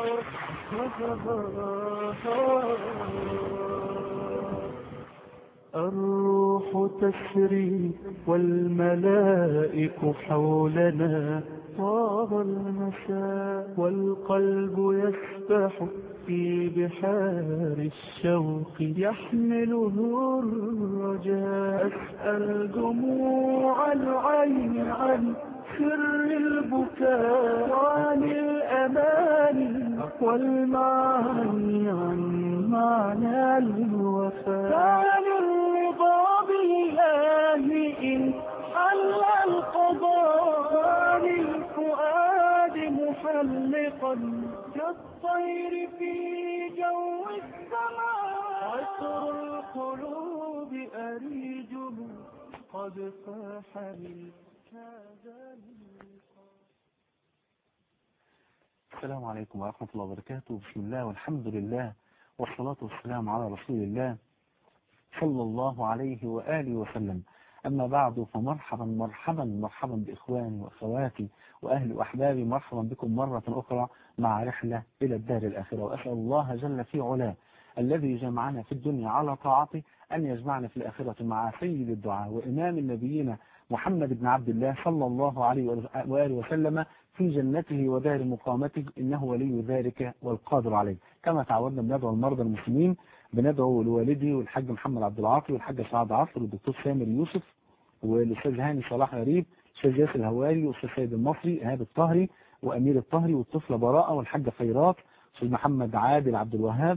الروح تسري والملائك حولنا طاب المساء والقلب يسبح في بحار الشوق يحمله الرجاء أسأل دموع العين عن سر البكاء وعن الأمان والمعاني عن معنى الوفاء عن الرضا بالله إن حل القضاء عن الفؤاد محلقا كالطير في جو السماء عطر القلوب أريجه قد فاح من هذا السلام عليكم ورحمة الله وبركاته بسم الله والحمد لله والصلاة والسلام على رسول الله صلى الله عليه وآله وسلم أما بعد فمرحبا مرحبا مرحبا بإخواني وأخواتي وأهلي وأحبابي مرحبا بكم مرة أخرى مع رحلة إلى الدار الآخرة وأسأل الله جل في علاه الذي جمعنا في الدنيا على طاعته أن يجمعنا في الآخرة مع سيد الدعاء وإمام النبيين محمد بن عبد الله صلى الله عليه وآله وسلم في جنته ودار مقامته إنه ولي ذلك والقادر عليه كما تعودنا بندعو المرضى المسلمين بندعو لوالدي والحاج محمد عبد العاطي والحاج سعد عصر والدكتور سامر يوسف والاستاذ هاني صلاح غريب الاستاذ ياسر الهواري والاستاذ سيد المصري ايهاب الطهري وامير الطهري والطفله براءه والحاجه خيرات الاستاذ محمد عادل عبد الوهاب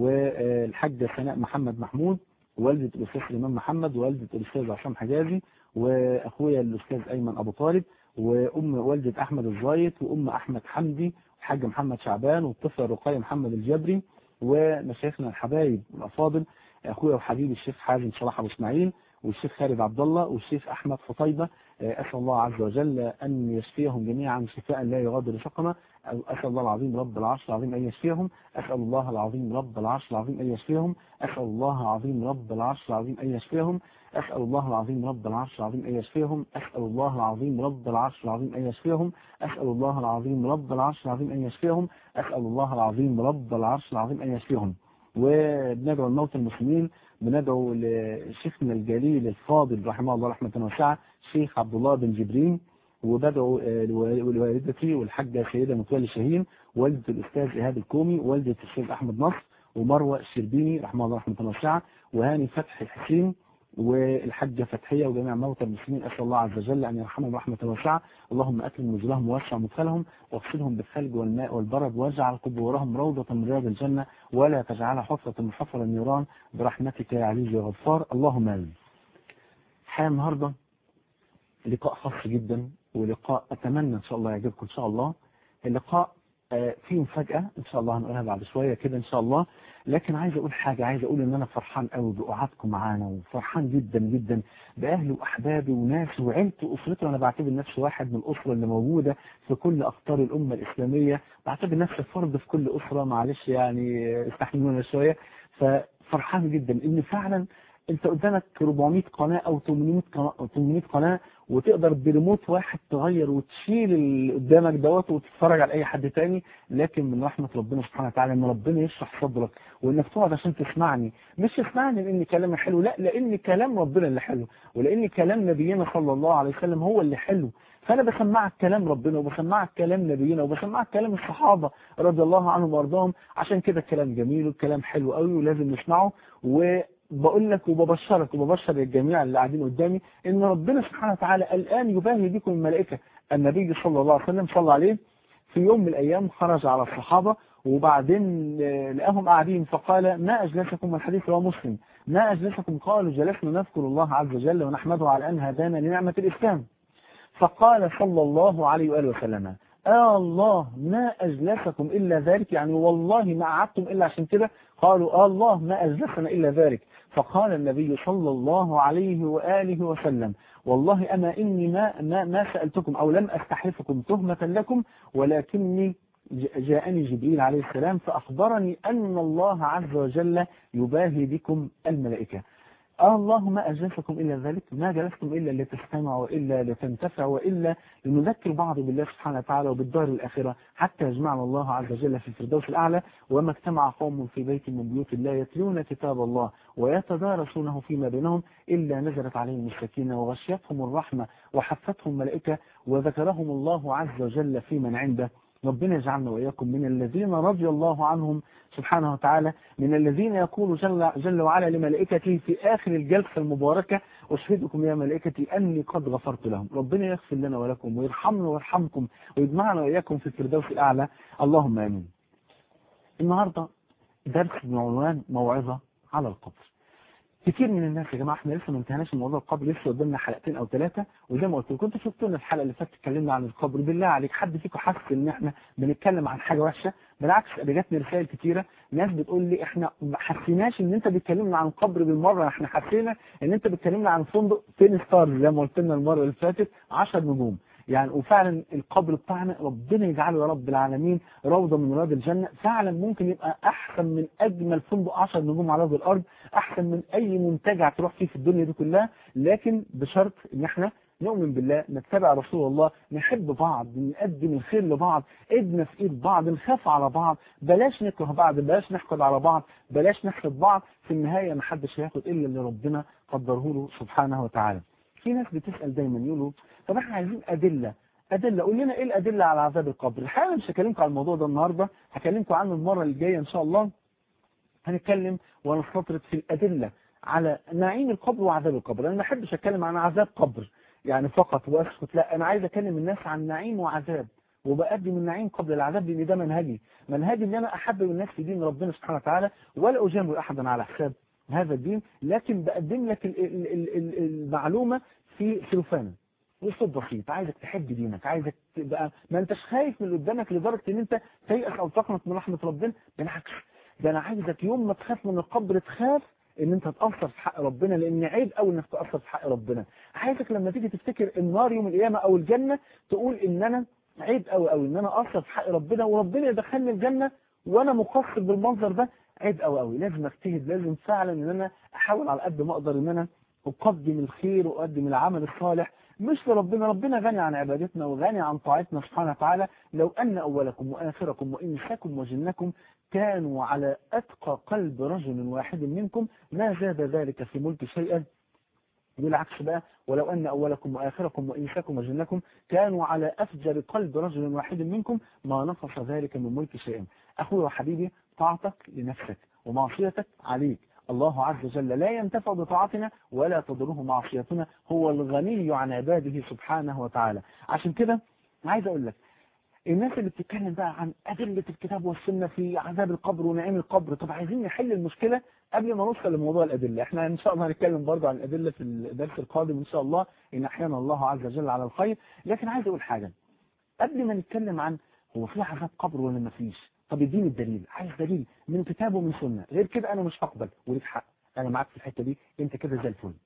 والحاجه سناء محمد محمود والدة الأستاذ سليمان محمد ووالدة الأستاذ عصام حجازي وأخويا الأستاذ أيمن أبو طالب وأم والدة أحمد الزايد وأم أحمد حمدي والحاج محمد شعبان والطفلة رقية محمد الجبري ومشايخنا الحبايب الأفاضل أخويا وحبيبي الشيخ حازم صلاح أبو إسماعيل والشيخ خالد عبد الله والشيخ أحمد فطيبة أسأل الله عز وجل أن يشفيهم جميعا شفاء لا يغادر سقما أسأل الله العظيم رب العرش العظيم أن يشفيهم أسأل الله العظيم رب العرش العظيم أن يشفيهم أسأل الله العظيم رب العرش العظيم أن يشفيهم أسأل الله العظيم رب العرش العظيم أن يشفيهم أسأل الله العظيم رب العرش العظيم أن يشفيهم أسأل الله العظيم رب العرش العظيم أن يشفيهم أسأل الله العظيم رب العرش العظيم أن يشفيهم وبندعو الموتى المسلمين بندعو لشيخنا الجليل الفاضل رحمه الله رحمة واسعة الشيخ عبد الله بن جبرين وبدعو لوالدتي والحاجة سيدة متولي شاهين والدة الأستاذ إيهاب الكومي والدة الشيخ أحمد نصر ومروة الشربيني رحمه الله رحمة واسعة وهاني فتحي حسين والحجة فتحية وجميع موتى المسلمين أسأل الله عز وجل أن يرحمهم رحمة واسعة اللهم أكرم نزلهم ووسع مدخلهم واغسلهم بالثلج والماء والبرد واجعل قبورهم روضة من رياض الجنة ولا تجعلها حفرة من حفر النيران برحمتك يا عزيز يا غفار اللهم آمين حياة النهاردة لقاء خاص جدا ولقاء أتمنى إن شاء الله يعجبكم إن شاء الله اللقاء فيه مفاجأة إن شاء الله هنقولها بعد شوية كده إن شاء الله لكن عايز أقول حاجة عايز أقول إن أنا فرحان قوي بقعدكم معانا وفرحان جدا جدا بأهلي وأحبابي وناسي وعيلتي وأسرتي وأنا بعتبر نفسي واحد من الأسرة اللي موجودة في كل أقطار الأمة الإسلامية بعتبر نفسي فرد في كل أسرة معلش يعني استحملونا شوية ففرحان جدا إن فعلا انت قدامك 400 قناة او 800 قناة, أو 800 قناة وتقدر بريموت واحد تغير وتشيل اللي قدامك دوت وتتفرج على اي حد تاني لكن من رحمة ربنا سبحانه وتعالى ان ربنا يشرح صدرك وانك تقعد عشان تسمعني مش تسمعني لان كلامي حلو لا لان كلام ربنا اللي حلو ولان كلام نبينا صلى الله عليه وسلم هو اللي حلو فانا بسمعك كلام ربنا وبسمعك كلام نبينا وبسمعك كلام الصحابة رضي الله عنهم وارضاهم عشان كده الكلام جميل والكلام حلو قوي ولازم نسمعه و بقول لك وببشرك وببشر الجميع اللي قاعدين قدامي ان ربنا سبحانه وتعالى الان يباهي بكم الملائكه النبي صلى الله عليه وسلم صلى عليه في يوم من الايام خرج على الصحابه وبعدين لقاهم قاعدين فقال ما اجلسكم الحديث هو مسلم ما اجلسكم قالوا جلسنا نذكر الله عز وجل ونحمده على ان هدانا لنعمه الاسلام فقال صلى الله عليه واله وسلم آه الله ما أجلسكم إلا ذلك يعني والله ما قعدتم إلا عشان كده قالوا آه الله ما أجلسنا إلا ذلك فقال النبي صلى الله عليه وآله وسلم والله أما إني ما, ما, ما سألتكم أو لم أستحلفكم تهمة لكم ولكني جاءني جبريل عليه السلام فأخبرني أن الله عز وجل يباهي بكم الملائكة آه الله ما أجلسكم إلا ذلك ما جلستم إلا لتستمعوا وإلا لتنتفعوا وإلا لنذكر بعض بالله سبحانه وتعالى وبالدار الآخرة حتى يجمعنا الله عز وجل في الفردوس الأعلى وما اجتمع قوم في بيت من بيوت الله يتلون كتاب الله ويتدارسونه فيما بينهم إلا نزلت عليهم السكينة وغشيتهم الرحمة وحفتهم ملائكة وذكرهم الله عز وجل في من عنده ربنا يجعلنا وإياكم من الذين رضي الله عنهم سبحانه وتعالى من الذين يقول جل, جل وعلا لملائكته في آخر الجلسة المباركة أشهدكم يا ملائكتي أني قد غفرت لهم ربنا يغفر لنا ولكم ويرحمنا ويرحمكم ويجمعنا وإياكم في الفردوس الأعلى اللهم آمين النهاردة درس بعنوان موعظة على القبر كتير من الناس يا جماعه احنا لسه ما انتهناش من موضوع القبر لسه قدامنا حلقتين او ثلاثه وزي ما قلت لكم انتوا شفتونا الحلقه اللي فاتت اتكلمنا عن القبر بالله عليك حد فيكم حاسس ان احنا بنتكلم عن حاجه وحشه بالعكس انا جاتني رسائل كتيره ناس بتقول لي احنا ما حسيناش ان انت بتكلمنا عن القبر بالمره احنا حسينا ان انت بتكلمنا عن فندق فين ستار زي ما قلت لنا المره اللي فاتت 10 نجوم يعني وفعلا القبر بتاعنا ربنا يجعله يا رب العالمين روضة من رياض الجنة فعلا ممكن يبقى أحسن من أجمل فندق 10 نجوم على وجه الأرض أحسن من أي منتجع تروح فيه في الدنيا دي كلها لكن بشرط إن احنا نؤمن بالله نتبع رسول الله نحب بعض نقدم الخير لبعض ايدنا في ايد بعض نخاف على بعض بلاش نكره بعض بلاش نحقد على بعض بلاش نحسد بعض في النهاية ما حدش هياخد إلا اللي ربنا قدره له سبحانه وتعالى في ناس بتسأل دايما يقولوا طب احنا عايزين أدلة أدلة قول لنا إيه الأدلة على عذاب القبر الحقيقة مش هكلمكم عن الموضوع ده النهاردة هكلمكم عنه المرة الجاية إن شاء الله هنتكلم ونستطرد في الأدلة على نعيم القبر وعذاب القبر أنا ما بحبش أتكلم عن عذاب قبر يعني فقط وأسكت لا أنا عايز أكلم الناس عن نعيم وعذاب وبقدم النعيم قبل العذاب لأن ده منهجي منهجي إن أنا أحبب الناس في دين ربنا سبحانه وتعالى ولا أجامل أحدا على حساب هذا الدين لكن بقدم لك ال- ال- ال- ال- المعلومة في سلوفان وصوت بسيط عايزك تحب دينك عايزك تبقى ما انتش خايف من اللي قدامك لدرجة ان انت تيأس او تقنط من رحمة ربنا بالعكس ده انا عايزك يوم ما تخاف من القبر تخاف ان انت تأثر في حق ربنا لان عيب قوي انك تأثر في حق ربنا عايزك لما تيجي تفتكر النار يوم القيامة او الجنة تقول ان انا عيب قوي قوي ان انا أثر في حق ربنا وربنا يدخلني الجنة وانا مقصر بالمنظر ده عيب قوي قوي لازم اجتهد لازم فعلا ان انا احاول على قد ما اقدر ان انا اقدم الخير واقدم العمل الصالح مش لربنا ربنا غني عن عبادتنا وغني عن طاعتنا سبحانه وتعالى لو أن أولكم وآخركم وإنساكم وجنكم كانوا على أتقى قلب رجل واحد منكم ما زاد ذلك في ملك شيئا بالعكس بقى ولو أن أولكم وآخركم وإنساكم وجنكم كانوا على أفجر قلب رجل واحد منكم ما نقص ذلك من ملك شيئا أخوي وحبيبي طاعتك لنفسك ومعصيتك عليك الله عز وجل لا ينتفع بطاعتنا ولا تضره معصيتنا هو الغني عن عباده سبحانه وتعالى عشان كده عايز أقول لك الناس اللي بتتكلم بقى عن أدلة الكتاب والسنة في عذاب القبر ونعيم القبر طب عايزين نحل المشكلة قبل ما نوصل لموضوع الأدلة احنا إن شاء الله هنتكلم برضه عن الأدلة في الدرس القادم إن شاء الله إن أحيانا الله عز وجل على الخير لكن عايز أقول حاجة قبل ما نتكلم عن هو في عذاب قبر ولا ما فيش طب اديني الدليل عايز دليل من كتاب ومن سنة غير كده أنا مش هقبل وليك حق أنا معاك في الحتة دي أنت كده زي الفل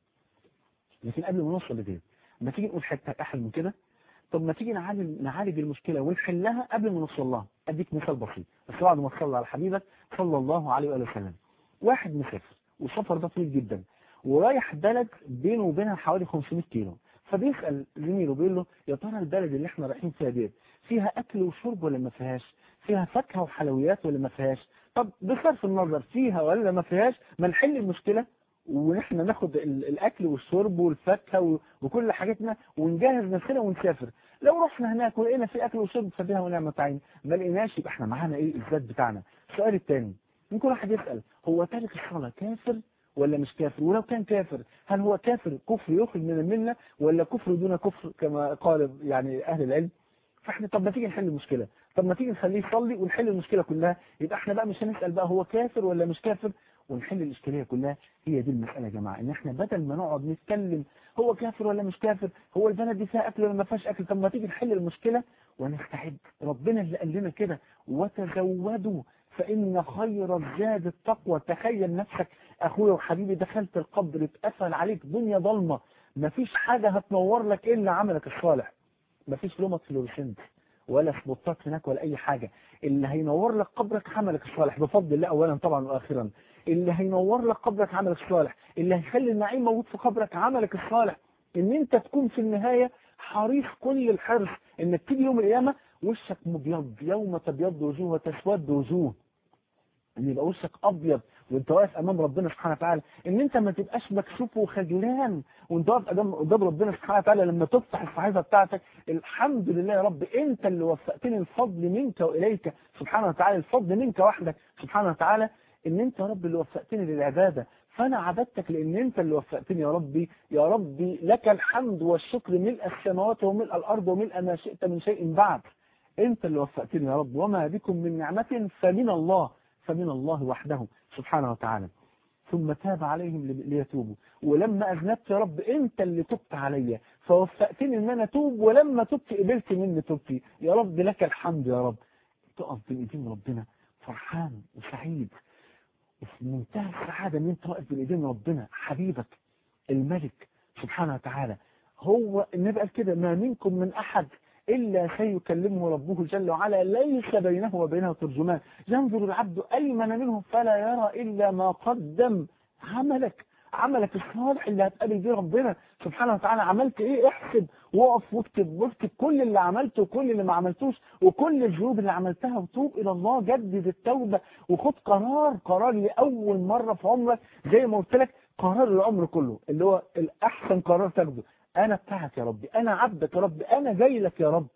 لكن قبل ما نوصل لدي ما تيجي نقول حتة أحلى من كده طب ما تيجي نعالج نعالج المشكلة ونحلها قبل ما نوصل لها أديك مثال بسيط بس بعد ما تصلي على حبيبك صلى الله عليه وآله وسلم واحد مسافر والسفر ده طويل جدا ورايح بلد بينه وبينها حوالي 500 كيلو فبيسأل زميله بيقول له يا ترى البلد اللي احنا رايحين فيها ديت فيها أكل وشرب ولا ما فيهاش فيها فاكهة وحلويات ولا ما فيهاش طب بصرف النظر فيها ولا ما فيهاش ما نحل المشكلة ونحن ناخد ال- الاكل والشرب والفاكهه و- وكل حاجاتنا ونجهز نفسنا ونسافر لو رحنا هناك ولقينا في اكل وشرب فبها ونعمة عين ما لقيناش يبقى احنا معانا ايه الزاد بتاعنا السؤال الثاني ممكن واحد يسال هو تارك الصلاه كافر ولا مش كافر ولو كان كافر هل هو كافر كفر يخرج من المله ولا كفر دون كفر كما قال يعني اهل العلم فاحنا طب ما تيجي نحل المشكله طب ما تيجي نخليه يصلي ونحل المشكله كلها يبقى احنا بقى مش هنسال بقى هو كافر ولا مش كافر ونحل الإشكالية كلها هي دي المسألة يا جماعة إن إحنا بدل ما نقعد نتكلم هو كافر ولا مش كافر هو البلد دي فيها أكل ولا ما فيهاش أكل طب ما تيجي نحل المشكلة ونستعد ربنا اللي قال لنا كده وتزودوا فإن خير الزاد التقوى تخيل نفسك أخويا وحبيبي دخلت القبر اتقفل عليك دنيا ضلمة مفيش حاجة هتنور لك إلا عملك الصالح مفيش لومة فلورسنت ولا سبوتات هناك ولا أي حاجة اللي هينور لك قبرك عملك الصالح بفضل الله أولا طبعا وآخرا اللي هينور لك قبرك عملك الصالح اللي هيخلي النعيم موجود في قبرك عملك الصالح ان انت تكون في النهاية حريص كل الحرص انك تيجي يوم القيامة وشك مبيض يوم تبيض وجوه وتسود وجوه ان يبقى وشك ابيض وانت واقف امام ربنا سبحانه وتعالى ان انت ما تبقاش مكسوف وخجلان وانت واقف قدام قدام ربنا سبحانه وتعالى لما تفتح الصحيفه بتاعتك الحمد لله يا رب انت اللي وفقتني الفضل منك واليك سبحانه وتعالى الفضل منك وحدك سبحانه وتعالى ان انت يا رب اللي وفقتني للعباده فانا عبدتك لان انت اللي وفقتني يا ربي يا ربي لك الحمد والشكر ملء السماوات وملء الارض وملء ما شئت من شيء بعد انت اللي وفقتني يا رب وما بكم من نعمه فمن الله فمن الله وحده سبحانه وتعالى ثم تاب عليهم ليتوبوا ولما أذنبت يا رب أنت اللي تبت عليا فوفقتني أن أنا توب ولما تبت قبلت مني توبتي يا رب لك الحمد يا رب تقف بين ايدين ربنا فرحان وسعيد وفي منتهى السعادة أن أنت واقف بين ايدين ربنا حبيبك الملك سبحانه وتعالى هو النبي قال كده ما منكم من أحد إلا سيكلمه ربه جل وعلا ليس بينه وبينه ترجمان ينظر العبد أيمن منه فلا يرى إلا ما قدم عملك عملك الصالح اللي هتقابل بيه ربنا سبحانه وتعالى عملت ايه احسب وقف واكتب واكتب كل اللي عملته وكل اللي ما عملتوش وكل الذنوب اللي عملتها وتوب الى الله جدد التوبه وخد قرار قرار لاول مره في عمرك زي ما قلت لك قرار العمر كله اللي هو الاحسن قرار تاخده انا بتاعك يا ربي انا عبدك يا رب انا جاي لك يا رب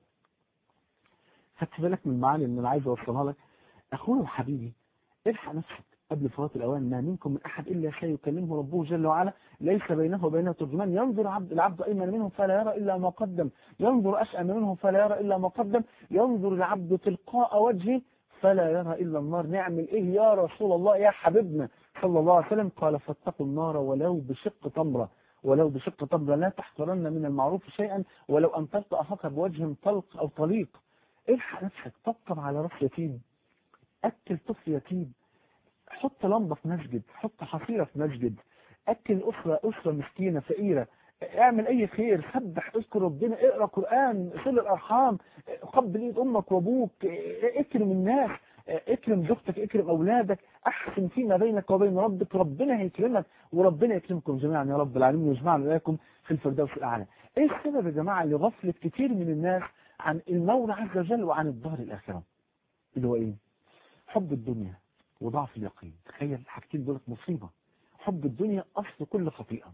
خدت بالك من المعاني اللي انا عايز اوصلها لك اخويا وحبيبي الحق نفسك قبل فوات الاوان ما منكم من احد الا سيكلمه ربه جل وعلا ليس بينه وبينه ترجمان ينظر عبد العبد ايمن منه فلا يرى الا ما قدم ينظر اشأم منه فلا يرى الا ما قدم ينظر العبد تلقاء وجهه فلا يرى الا النار نعمل ايه يا رسول الله يا حبيبنا صلى الله عليه وسلم قال فاتقوا النار ولو بشق تمره ولو بشق تمره لا تحقرن من المعروف شيئا ولو ان تلقى اخاك بوجه طلق او طليق الحق نفسك طبطب على راس يتيم اكل طفل يتيم حط لمبة في مسجد حط حصيرة في مسجد أكل أسرة أسرة مسكينة فقيرة اعمل أي خير سبح اذكر ربنا اقرأ قرآن صل الأرحام قبل إيد أمك وأبوك اكرم الناس اكرم زوجتك اكرم أولادك أحسن فيما بينك وبين ربك ربنا هيكرمك وربنا يكرمكم جميعا يا رب العالمين ويجمعنا إليكم في الفردوس الأعلى إيه السبب يا جماعة لغفلة كتير من الناس عن المولى عز وجل وعن الدار الآخرة اللي هو إيه حب الدنيا وضعف اليقين تخيل الحاجتين دول مصيبة حب الدنيا أصل كل خطيئة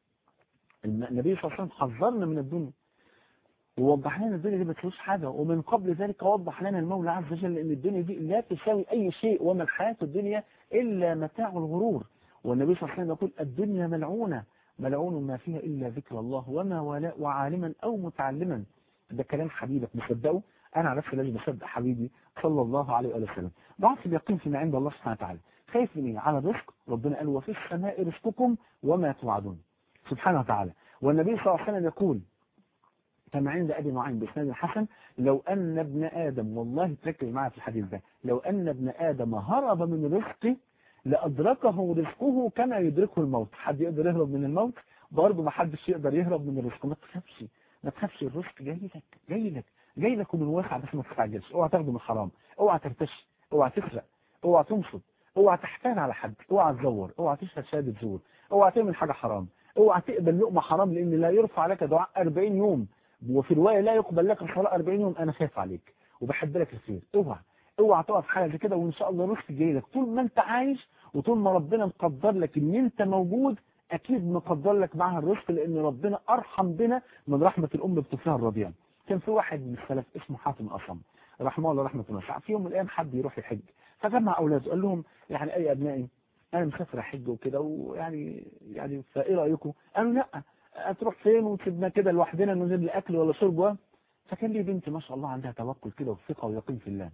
النبي صلى الله عليه وسلم حذرنا من الدنيا ووضح لنا الدنيا دي ما تسويش حاجة ومن قبل ذلك وضح لنا المولى عز وجل ان الدنيا دي لا تساوي اي شيء وما الحياة الدنيا الا متاع الغرور والنبي صلى الله عليه وسلم يقول الدنيا ملعونة ملعون ما فيها الا ذكر الله وما ولاء وعالما او متعلما ده كلام حبيبك مصدقه انا على نفسي لازم اصدق حبيبي صلى الله عليه وآله وسلم ضعف اليقين فيما عند الله سبحانه وتعالى خايف من ايه على الرزق ربنا قال وفي السماء رزقكم وما توعدون سبحانه وتعالى والنبي صلى الله عليه وسلم يقول كما عند ابي نعيم باسناد الحسن لو ان ابن ادم والله تركز معايا في الحديث ده لو ان ابن ادم هرب من رزقه لادركه رزقه كما يدركه الموت حد يقدر يهرب من الموت برضه ما حدش يقدر يهرب من الرزق ما تخافش ما تخافش الرزق جاي لك جاي لك جاي لك من واسع بس ما تستعجلش اوعى تاخده من حرام اوعى ترتش اوعى تسرق اوعى تنصب اوعى تحتال على حد اوعى تزور اوعى تشهد شهاده زور اوعى تعمل حاجه حرام اوعى تقبل لقمه حرام لان لا يرفع لك دعاء 40 يوم وفي روايه لا يقبل لك الصلاه 40 يوم انا خايف عليك وبحب لك الخير اوعى اوعى تقف حاجه زي كده وان شاء الله رزق جاي لك طول ما انت عايش وطول ما ربنا مقدر لك ان انت موجود اكيد مقدر لك معها الرزق لان ربنا ارحم بنا من رحمه الام بطفلها الرضيع كان في واحد من السلف اسمه حاتم أصم رحمه الله رحمة الله في يوم من الأيام حد يروح يحج فجمع أولاده قال لهم يعني أي أبنائي أنا مسافر أحج وكده ويعني يعني فإيه رأيكم؟ قالوا لا هتروح فين وتسيبنا كده لوحدنا من غير لا أكل ولا شرب فكان لي بنت ما شاء الله عندها توكل كده وثقة ويقين في الله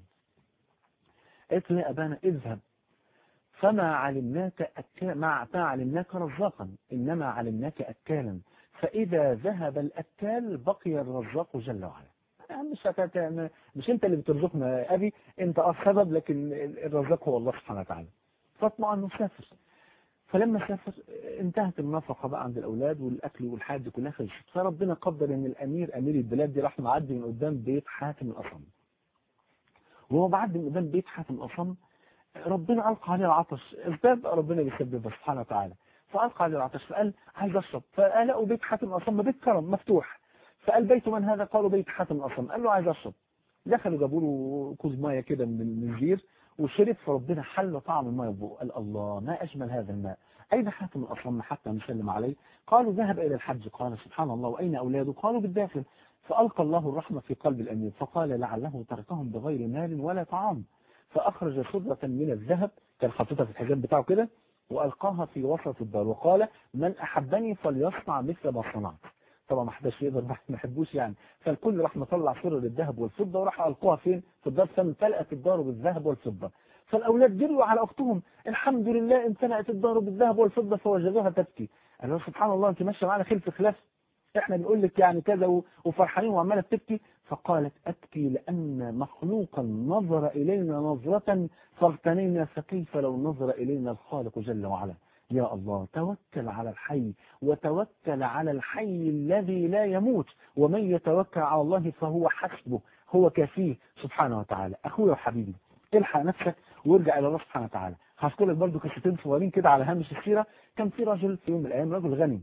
قالت له يا أبانا اذهب فما علمناك أكا ما علمناك رزاقا إنما علمناك أكالا فإذا ذهب الأكال بقي الرزاق جل وعلا مش هتت... مش انت اللي بترزقنا يا ابي انت اه السبب لكن الرزاق هو الله سبحانه وتعالى فاطمع انه سافر فلما سافر انتهت النفقة بقى عند الاولاد والاكل والحاجة دي كلها خلصت فربنا قدر ان الامير امير البلاد دي راح معدي من قدام بيت حاتم الاصم وهو معدي من قدام بيت حاتم الاصم ربنا ألقى عليه العطش اسباب ربنا بيسببها سبحانه وتعالى فألقى عليه العطش فقال عايز أشرب فقالوا بيت حاتم الأصم بيت كرم مفتوح فقال بيت من هذا قالوا بيت حاتم الأصم قال له عايز أشرب دخلوا جابوا له كوز ميه كده من النجير وشرب فربنا حل طعم الميه بقه قال الله ما أجمل هذا الماء أين حاتم الأصم حتى نسلم عليه قالوا ذهب إلى الحج قال سبحان الله وأين أولاده قالوا بالداخل فألقى الله الرحمة في قلب الأمير فقال لعله تركهم بغير مال ولا طعام فأخرج صدرة من الذهب كان حاططها في الحجاب بتاعه كده وألقاها في وسط الدار وقال من أحبني فليصنع مثل ما صنعت طبعا ما حدش يقدر ما يحبوش يعني فالكل راح مطلع سر الذهب والفضة وراح ألقوها فين في الدار فامتلأت الدار بالذهب والفضة فالأولاد جروا على أختهم الحمد لله امتلأت الدار بالذهب والفضة فوجدوها تبكي قالوا سبحان الله أنت ماشية معانا خلف خلاف احنا بنقول لك يعني كذا وفرحانين وعماله بتبكي فقالت ابكي لان مخلوقا نظر الينا نظره فاغتنينا فكيف لو نظر الينا الخالق جل وعلا يا الله توكل على الحي وتوكل على الحي الذي لا يموت ومن يتوكل على الله فهو حسبه هو كافيه سبحانه وتعالى اخويا وحبيبي الحق نفسك وارجع الى الله سبحانه وتعالى هذكر لك برضه قصتين صغيرين كده على هامش السيره كان في رجل في يوم من الايام رجل غني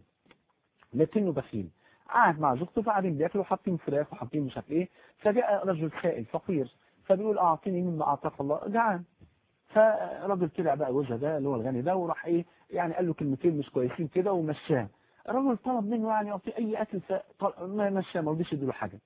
لكنه بخيل قاعد مع زوجته فقاعدين بياكلوا حاطين فراخ وحاطين مش عارف ايه فجاء رجل سائل فقير فبيقول اعطيني مما اعطاك الله جعان فراجل طلع بقى وجه ده اللي هو الغني ده وراح ايه يعني قال له كلمتين مش كويسين كده ومشاه الراجل طلب منه يعني يعطيه اي اكل فما مشاه ما رضيش يديله حاجه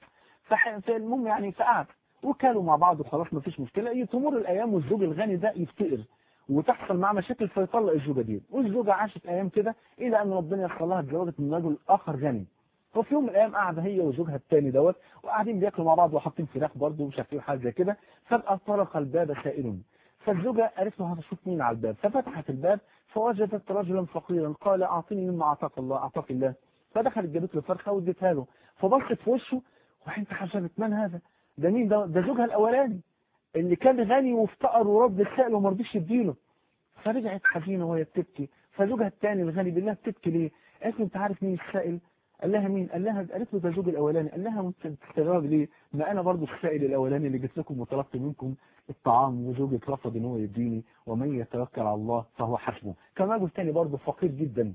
فالمهم يعني فقعد وكلوا مع بعض وخلاص ما فيش مشكله تمر الايام والزوج الغني ده يفتقر وتحصل معاه مشاكل فيطلق الزوجه دي والزوجه عاشت ايام كده الى ان ربنا يسر لها اتزوجت من رجل اخر غني ففي يوم من الايام قاعده هي وزوجها الثاني دوت وقاعدين بياكلوا مع بعض وحاطين فراخ برضه ومش عارف ايه حاجه زي كده فجاه طرق الباب سائل فالزوجه قالت له هشوف مين على الباب ففتحت الباب فوجدت رجلا فقيرا قال اعطني مما اعطاك الله اعطاك الله فدخلت جابت له فرخه واديتها له فبصت في وشه وحين تحجبت من هذا ده مين ده ده زوجها الاولاني اللي كان غني وافتقر ورد السائل وما رضيش يديله فرجعت حزينه وهي بتبكي فزوجها الثاني الغني بالله بتبكي ليه؟ قالت له انت عارف مين السائل؟ قال لها مين؟ قال لها قالت له ده زوج الاولاني قال لها انت بتستغرب ليه؟ ما انا برضو السائل الاولاني اللي جيت لكم وطلبت منكم الطعام وزوجك رفض ان هو يديني ومن يتوكل على الله فهو حسبه كان رجل تاني برضه فقير جدا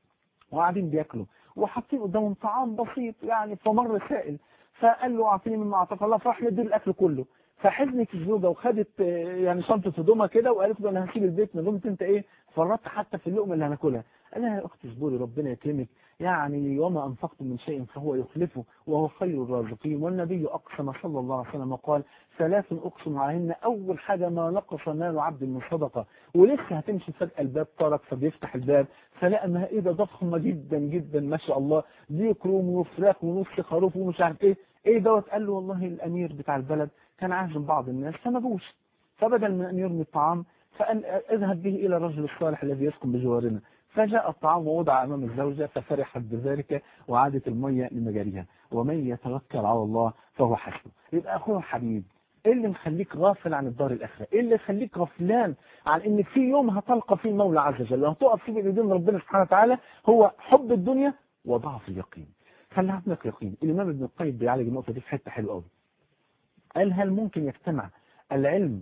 وقاعدين بياكلوا وحاطين قدامهم طعام بسيط يعني فمر سائل فقال له اعطيني مما اعطاك الله فراح مدير الاكل كله فحزنت الزوجه وخدت يعني شنطه هدومها كده وقالت له انا هسيب البيت ما دمت انت ايه فرطت حتى في اللقمه اللي هناكلها قال لها يا اختي اصبري ربنا يكرمك يعني وما انفقتم من شيء فهو يخلفه وهو خير الرازقين والنبي اقسم صلى الله عليه وسلم وقال ثلاث اقسم عليهن اول حاجه ما نقص مال عبد من صدقه ولسه هتمشي فجاه الباب طرق فبيفتح الباب فلقى مائده ضخمه جدا جدا ما شاء الله ديك روم وفراخ ونص خروف ومش عارف ايه ايه دوت قال له والله الامير بتاع البلد كان عازم بعض الناس فما جوش فبدل من ان يرمي الطعام فقال اذهب به الى الرجل الصالح الذي يسكن بجوارنا فجاء الطعام ووضع امام الزوجه ففرحت بذلك وعادت الميه لمجاريها ومن يتوكل على الله فهو حسبه يبقى اخوه حبيب ايه اللي مخليك غافل عن الدار الاخره ايه اللي يخليك غفلان عن ان في يوم هتلقى فيه المولى عز وجل وهتقف فيه بايدين ربنا سبحانه وتعالى هو حب الدنيا وضعف اليقين خلي عندك يقين الامام ابن القيم بيعالج النقطه دي في حته حلوه قوي قال هل ممكن يجتمع العلم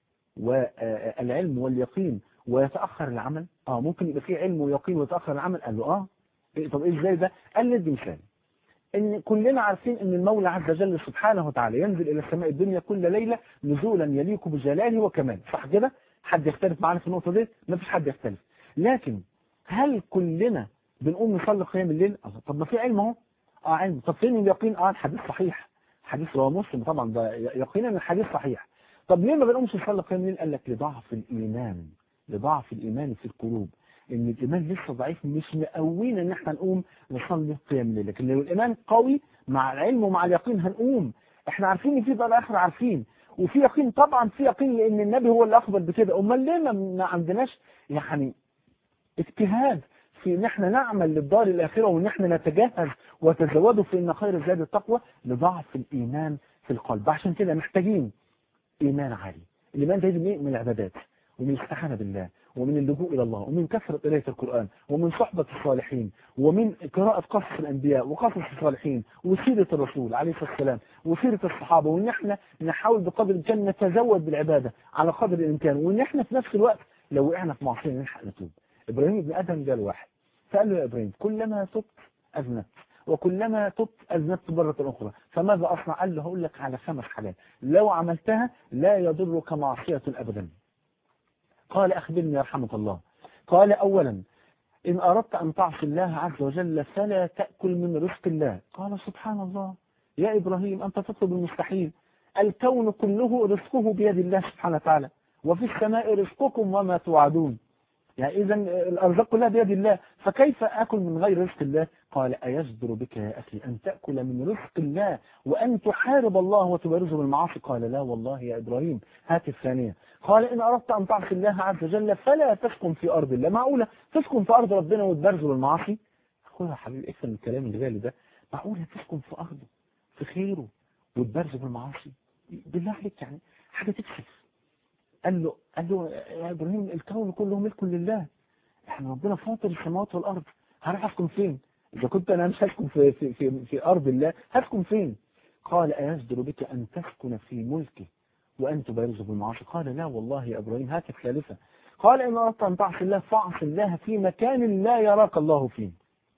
والعلم واليقين ويتأخر العمل اه ممكن يبقى فيه علم ويقين ويتأخر العمل قال له اه إيه طب ايه ازاي ده قال ندي مثال ان كلنا عارفين ان المولى عز وجل سبحانه وتعالى ينزل الى السماء الدنيا كل ليلة نزولا يليق بجلاله وكماله صح كده حد يختلف معانا في النقطة دي ما فيش حد يختلف لكن هل كلنا بنقوم نصلي قيام الليل الله طب ما في علم اهو اه علم طب فين اليقين اه الحديث صحيح حديث رواه مسلم طبعا ده يقينا الحديث صحيح طب ليه ما بنقومش نصلي قيام الليل قال لك لضعف الايمان لضعف الايمان في القلوب ان الايمان لسه ضعيف مش مقوينا ان احنا نقوم نصلي قيام الليل لكن لو الايمان قوي مع العلم ومع اليقين هنقوم احنا عارفين ان في دار اخره عارفين وفي يقين طبعا في يقين لان النبي هو اللي اخبر بكده امال ليه ما عندناش يعني اجتهاد في ان احنا نعمل للدار الاخره وان احنا نتجهز وتزودوا في ان خير الزاد التقوى لضعف الايمان في القلب عشان كده محتاجين ايمان عالي الايمان ده من العبادات ومن الاستعانة بالله ومن اللجوء إلى الله ومن كثرة قراءة القرآن ومن صحبة الصالحين ومن قراءة قصص الأنبياء وقصص الصالحين وسيرة الرسول عليه الصلاة والسلام وسيرة الصحابة وإن احنا نحاول بقدر الإمكان نتزود بالعبادة على قدر الإمكان وإن احنا في نفس الوقت لو وقعنا في معصية نلحق نتوب إبراهيم ابن آدم جاء واحد فقال له يا إبراهيم كلما تبت أذنبت وكلما تبت أذنبت مرة أخرى فماذا أصنع قال له هقول لك على خمس حاجات لو عملتها لا يضرك معصية أبدا قال أخبرني يرحمك الله قال أولا إن أردت أن تعصي الله عز وجل فلا تأكل من رزق الله قال سبحان الله يا إبراهيم أنت تطلب المستحيل الكون كله رزقه بيد الله سبحانه وتعالى وفي السماء رزقكم وما توعدون يعني إذا الأرزاق كلها بيد الله فكيف أكل من غير رزق الله قال أيصدر بك يا أخي أن تأكل من رزق الله وأن تحارب الله وتبارزه بالمعاصي قال لا والله يا إبراهيم هات الثانية قال إن أردت أن تعصي الله عز وجل فلا تسكن في أرض الله معقولة تسكن في أرض ربنا وتبارزه بالمعاصي أخويا يا حبيبي افهم الكلام اللي جالي ده معقولة تسكن في أرضه في خيره وتبارزه بالمعاصي بالله عليك يعني حاجة تكسف قال له قال له يا ابراهيم الكون كله ملك لله احنا ربنا فاطر السماوات والارض هروح اسكن فين اذا كنت انا مش هسكن في في في, في ارض الله هسكن فين قال ايصدر بك ان تسكن في ملكه وان تبارزه بالمعاصي قال لا والله يا ابراهيم هات الثالثه قال ان اردت ان تعصي الله فاعص الله في مكان لا يراك الله فيه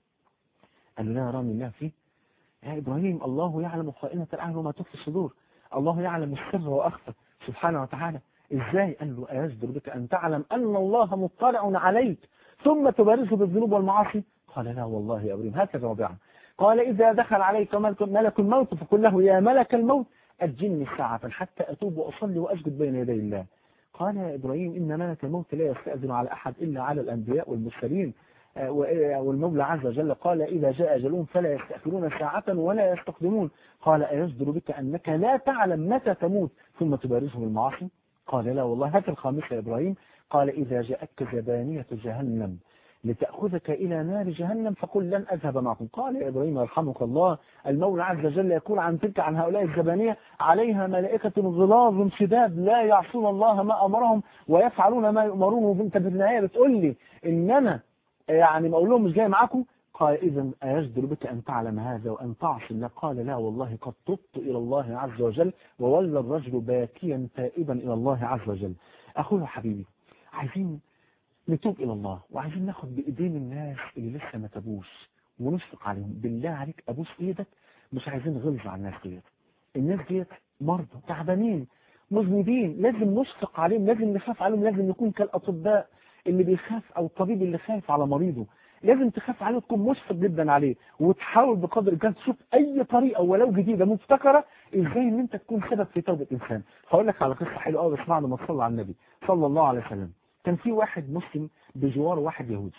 قال له لا يراني الله فيه يا ابراهيم الله يعلم خائنة الاعين وما تخفي الصدور الله يعلم السر واخفى سبحانه وتعالى ازاي قال له ايصدر بك ان تعلم ان الله مطلع عليك ثم تبارزه بالذنوب والمعاصي قال لا والله يا ابراهيم هكذا وضعا قال اذا دخل عليك ملك الموت فقل له يا ملك الموت اجلني ساعة حتى اتوب واصلي واسجد بين يدي الله قال يا ابراهيم ان ملك الموت لا يستاذن على احد الا على الانبياء والمرسلين والمولى عز وجل قال إذا جاء أجلهم فلا يستأخرون ساعة ولا يستقدمون قال أيصدر بك أنك لا تعلم متى تموت ثم تبارزه بالمعاصي قال لا والله هات الخامسة يا إبراهيم قال إذا جاءتك زبانية جهنم لتأخذك إلى نار جهنم فقل لن أذهب معكم قال يا إبراهيم يرحمك الله المولى عز وجل يقول عن تلك عن هؤلاء الزبانية عليها ملائكة غلاظ شداد لا يعصون الله ما أمرهم ويفعلون ما يؤمرون وانت في النهاية بتقول لي إن أنا يعني ما أقول لهم مش جاي معاكم قال إذا أيجدر بك أن تعلم هذا وأن تعصي الله قال لا والله قد تبت إلى الله عز وجل وولى الرجل باكيا تائبا إلى الله عز وجل أخوي حبيبي عايزين نتوب إلى الله وعايزين ناخد بإيدين الناس اللي لسه ما تابوش ونشفق عليهم بالله عليك أبوس إيدك مش عايزين غلظ على الناس ديت الناس ديت مرضى تعبانين مذنبين لازم نشفق عليهم لازم نخاف عليهم لازم نكون كالأطباء اللي بيخاف أو الطبيب اللي خايف على مريضه لازم تخاف عليه وتكون مشفق جدا عليه وتحاول بقدر الامكان تشوف اي طريقه ولو جديده مبتكره ازاي ان انت تكون سبب في توبه انسان هقول لك على قصه حلوه قوي بس بعد ما تصلي على النبي صلى الله عليه وسلم كان في واحد مسلم بجوار واحد يهودي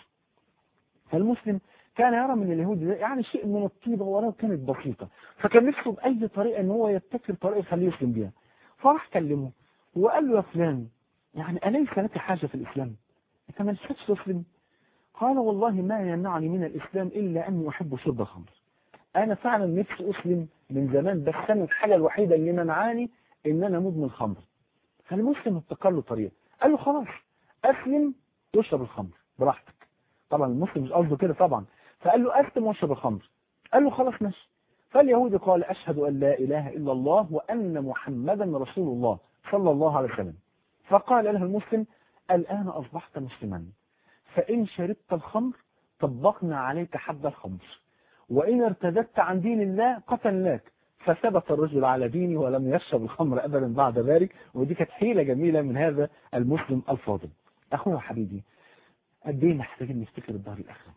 فالمسلم كان يرى من اليهود يعني شيء من الطيبه وراه كانت بسيطه فكان نفسه باي طريقه ان هو يبتكر طريقه يخليه يسلم بيها فراح كلمه وقال له يا فلان يعني اليس لك حاجه في الاسلام انت ما نفسكش تسلم قال والله ما يمنعني من الإسلام إلا أني أحب شرب الخمر أنا فعلا نفسي أسلم من زمان بس أنا الحاجة الوحيدة اللي منعاني إن أنا مدمن خمر فالمسلم ابتكر له طريقة قال له خلاص أسلم واشرب الخمر براحتك طبعا المسلم مش قصده كده طبعا فقال له أسلم واشرب الخمر قال له خلاص ماشي فاليهودي قال أشهد أن لا إله إلا الله وأن محمدا رسول الله صلى الله عليه وسلم فقال له المسلم الآن أصبحت مسلما فإن شربت الخمر طبقنا عليك حد الخمر وإن ارتدت عن دين الله قتلناك فثبت الرجل على دينه ولم يشرب الخمر أبدا بعد ذلك ودي كانت حيلة جميلة من هذا المسلم الفاضل أخونا حبيبي قد ايه محتاجين نفتكر الدار الآخرة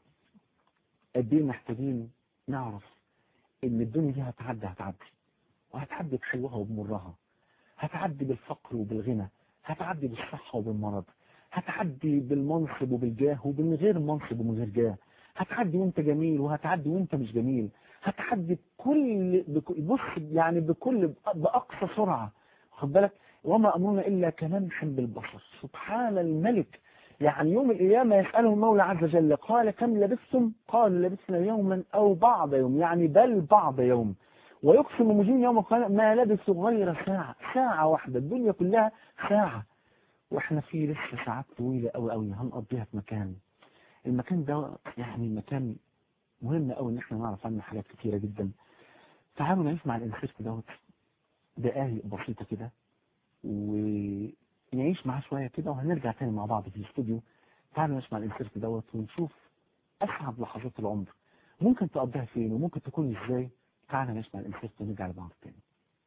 قد ايه محتاجين نعرف إن الدنيا دي هتعدي هتعدي وهتعدي بحلوها وبمرها هتعدي بالفقر وبالغنى هتعدي بالصحة وبالمرض هتعدي بالمنصب وبالجاه ومن غير منصب ومن غير جاه هتعدي وانت جميل وهتعدي وانت مش جميل هتعدي بكل بص يعني بكل باقصى سرعه خد بالك وما امرنا الا كلمح بالبصر سبحان الملك يعني يوم القيامة يسأله المولى عز وجل قال كم لبثتم قال لبثنا يوما أو بعض يوم يعني بل بعض يوم ويقسم مجين يوم القيامة ما لبثوا غير ساعة ساعة واحدة الدنيا كلها ساعة واحنا في لسه ساعات طويلة قوي قوي هنقضيها في مكان المكان ده يعني مكان مهم قوي ان احنا نعرف عنه حاجات كتيرة جدا تعالوا نعيش مع الانسيرت دوت دقايق بسيطة كده ونعيش معاه شوية كده وهنرجع تاني مع بعض في الاستوديو تعالوا نعيش مع الانسيرت دوت ونشوف اسعد لحظات العمر ممكن تقضيها فين وممكن تكون ازاي تعالوا نعيش مع الانسيرت ونرجع لبعض تاني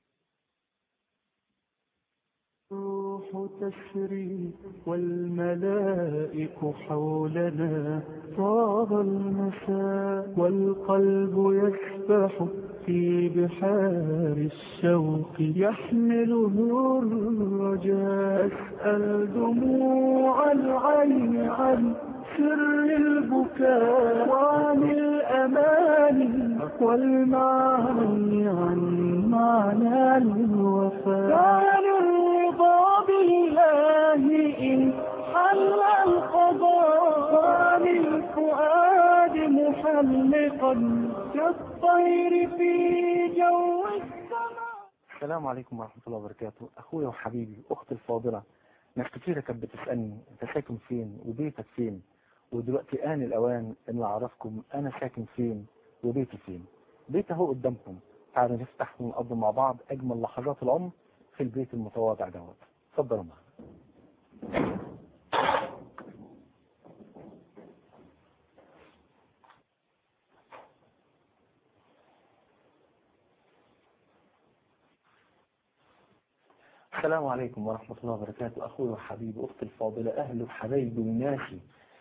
الروح تسري والملائك حولنا طاب المساء والقلب يسبح في بحار الشوق يحمله الرجاء أسأل دموع العين عن سر البكاء وعن الأمان والمعاني عن معنى الوفاء عن الرضا بالله إن حل القضاء عن الفؤاد محلقا كالطير في جو السماء السلام عليكم ورحمة الله وبركاته أخويا وحبيبي أختي الفاضلة ناس كتيرة كانت بتسألني أنت ساكن فين وبيتك فين ودلوقتي آن الأوان إن أعرفكم أنا ساكن فين وبيتي فين بيتي أهو قدامكم تعالوا نفتح ونقضي مع بعض أجمل لحظات العمر في البيت المتواضع دوت اتفضلوا معانا السلام عليكم ورحمة الله وبركاته أخوي وحبيبي أختي الفاضلة أهلي وحبايبي وناسي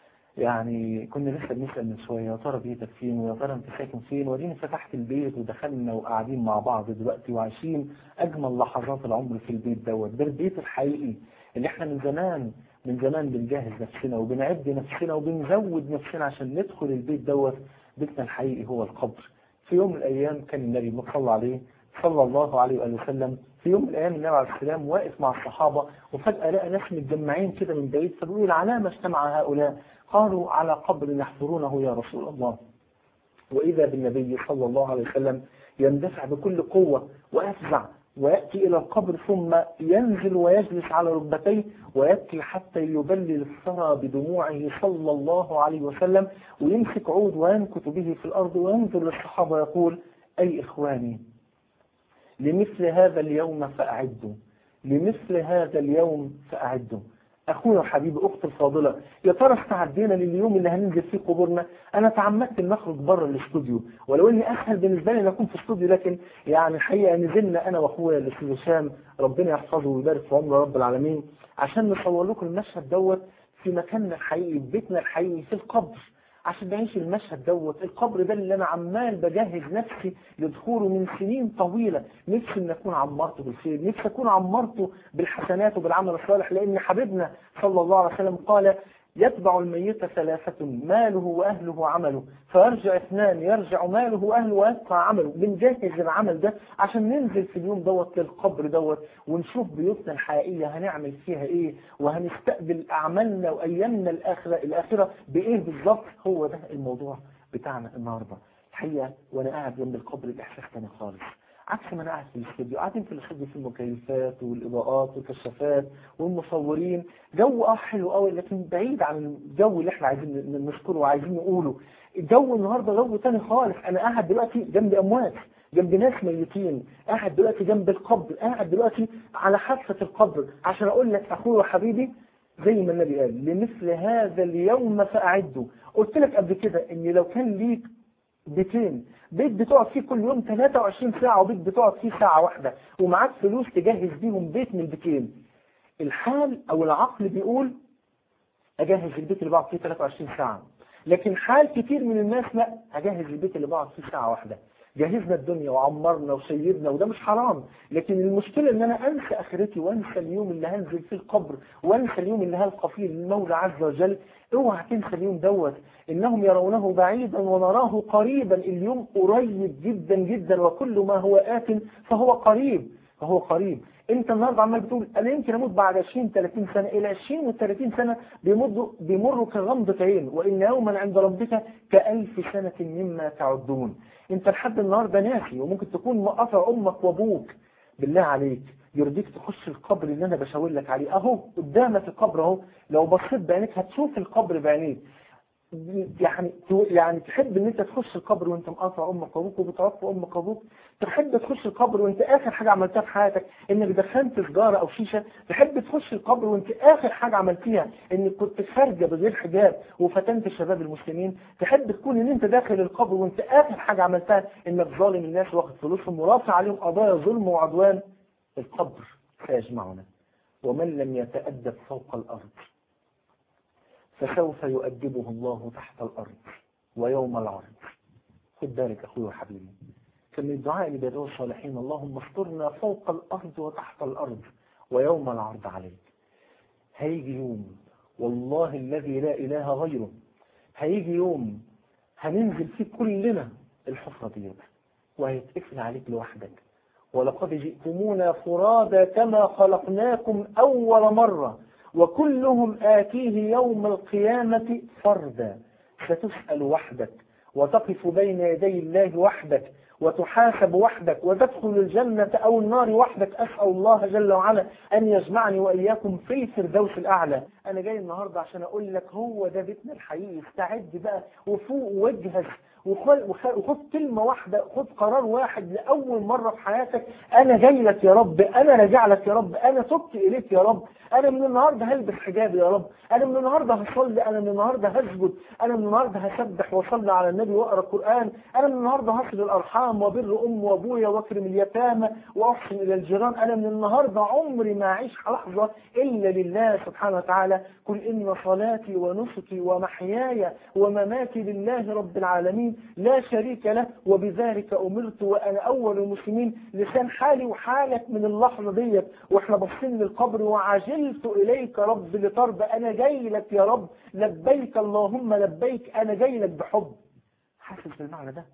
يعني كنا لسه بنسأل من شوية يا ترى بيتك فين ويا ترى أنت ساكن فين وديني فتحت البيت ودخلنا وقاعدين مع بعض دلوقتي وعايشين أجمل لحظات العمر في البيت دوت ده البيت الحقيقي اللي احنا من زمان من زمان بنجهز نفسنا وبنعد نفسنا وبنزود نفسنا عشان ندخل البيت دوت بيتنا الحقيقي هو القبر في يوم من الأيام كان النبي مصلى عليه صلى الله عليه وآله وسلم في يوم من الأيام النبي عليه السلام واقف مع الصحابة وفجأة لقى ناس متجمعين كده من بعيد فبيقول على ما اجتمع هؤلاء قالوا على قبر يحفرونه يا رسول الله وإذا بالنبي صلى الله عليه وسلم يندفع بكل قوة ويفزع ويأتي إلى القبر ثم ينزل ويجلس على ركبتيه ويبكي حتى يبلل الثرى بدموعه صلى الله عليه وسلم ويمسك عود وينكت به في الأرض وينظر للصحابة يقول أي إخواني لمثل هذا اليوم فأعدوا لمثل هذا اليوم فأعدوا أخويا وحبيبي أختي الفاضلة يا ترى استعدينا لليوم اللي هننزل فيه قبورنا أنا تعمدت أن نخرج بره الاستوديو ولو أني أسهل بالنسبة لي أن أكون في استوديو لكن يعني الحقيقة نزلنا أنا وأخويا الأستاذ هشام ربنا يحفظه ويبارك في عمره رب العالمين عشان نصور لكم المشهد دوت في مكاننا الحقيقي في بيتنا الحقيقي في القبر عشان نعيش المشهد دوت القبر ده اللي انا عمال بجهز نفسي لدخوله من سنين طويلة نفسي ان اكون عمرته بالخير نفسي اكون عمرته بالحسنات وبالعمل الصالح لان حبيبنا صلى الله عليه وسلم قال يتبع الميت ثلاثة ماله وأهله وعمله فيرجع اثنان يرجع ماله وأهله ويبقى عمله بنجهز العمل ده عشان ننزل في اليوم دوت للقبر دوت ونشوف بيوتنا الحقيقية هنعمل فيها ايه وهنستقبل أعمالنا وأيامنا الآخرة الآخرة بإيه بالظبط هو ده الموضوع بتاعنا النهاردة الحقيقة وأنا قاعد جنب القبر الإحساس تاني خالص عكس ما انا قاعد في الاستوديو قاعدين في الاستوديو في المكيفات والاضاءات والكشافات والمصورين جو اه حلو قوي لكن بعيد عن الجو اللي احنا عايزين نذكره وعايزين نقوله الجو النهارده جو تاني خالص انا قاعد دلوقتي جنب اموات جنب ناس ميتين قاعد دلوقتي جنب القبر قاعد دلوقتي على حافة القبر عشان اقول لك اخوي وحبيبي زي ما النبي قال لمثل هذا اليوم فأعدوا قلت لك قبل كده ان لو كان ليك بيتين بيت بتقعد فيه كل يوم 23 ساعة وبيت بتقعد فيه ساعة واحدة ومعاك فلوس تجهز بيهم بيت من البيتين الحال او العقل بيقول اجهز البيت اللي بقعد فيه 23 ساعة لكن حال كتير من الناس لا اجهز البيت اللي بقعد فيه ساعة واحدة جهزنا الدنيا وعمرنا وسيدنا وده مش حرام لكن المشكلة ان انا انسى اخرتي وانسى اليوم اللي هنزل فيه القبر وانسى اليوم اللي هلقى فيه المولى عز وجل اوعى تنسى اليوم دوت انهم يرونه بعيدا ونراه قريبا اليوم قريب جدا جدا وكل ما هو آت فهو قريب فهو قريب انت النهارده عمال بتقول انا يمكن اموت بعد 20 30 سنه الى 20 و 30 سنه بيمروا بيمروا كغمضه عين وان يوما عند ربك كالف سنه مما تعدون انت لحد النهارده ناسي وممكن تكون مقاطع امك وابوك بالله عليك يرضيك تخش القبر اللي انا بشاور لك عليه اهو قدامك القبر اهو لو بصيت بعينيك هتشوف القبر بعينيك يعني يعني تحب ان انت تخش القبر وانت مقاطع امك وابوك وبتعرف امك وابوك تحب تخش القبر وانت اخر حاجه عملتها في حياتك انك دخنت سيجاره او شيشه تحب تخش القبر وانت اخر حاجه عملتيها انك كنت خارجه بغير حجاب وفتنت شباب المسلمين تحب تكون ان انت داخل القبر وانت اخر حاجه عملتها انك ظالم الناس واخد فلوسهم ورافع عليهم قضايا ظلم وعدوان القبر سيجمعنا ومن لم يتأدب فوق الأرض فسوف يؤدبه الله تحت الأرض ويوم العرض خد بالك أخوي وحبيبي كان من الدعاء اللي بيدعوه الصالحين اللهم استرنا فوق الأرض وتحت الأرض ويوم العرض عليك هيجي يوم والله الذي لا إله غيره هيجي يوم هننزل فيه كلنا الحفرة دي وهيتقفل عليك لوحدك ولقد جئتمونا فرادا كما خلقناكم أول مرة وكلهم آتيه يوم القيامة فردا ستسأل وحدك وتقف بين يدي الله وحدك وتحاسب وحدك وتدخل الجنة أو النار وحدك أسأل الله جل وعلا أن يجمعني وإياكم في الفردوس الأعلى أنا جاي النهاردة عشان أقول لك هو ده بيتنا الحقيقي استعد بقى وفوق واجهز وخد كلمة واحدة خد قرار واحد لأول مرة في حياتك أنا جاي لك يا رب أنا راجع لك يا رب أنا تبت إليك يا رب أنا من النهاردة هلبس حجابي يا رب أنا من النهاردة هصلي أنا من النهاردة هسجد أنا من النهاردة هسبح وأصلي على النبي وأقرأ القرآن أنا من النهاردة هصل الأرحام وبر أم وأبويا وأكرم اليتامى وأحسن إلى الجيران أنا من النهاردة عمري ما أعيش لحظة إلا لله سبحانه وتعالى قل إن صلاتي ونسكي ومحياي ومماتي لله رب العالمين لا شريك له وبذلك أمرت وأنا أول المسلمين لسان حالي وحالك من اللحظة ديت وإحنا باصين للقبر وعجلت إليك رب لترضى أنا جاي لك يا رب لبيك اللهم لبيك أنا جاي لك بحب حاسس بالمعنى ده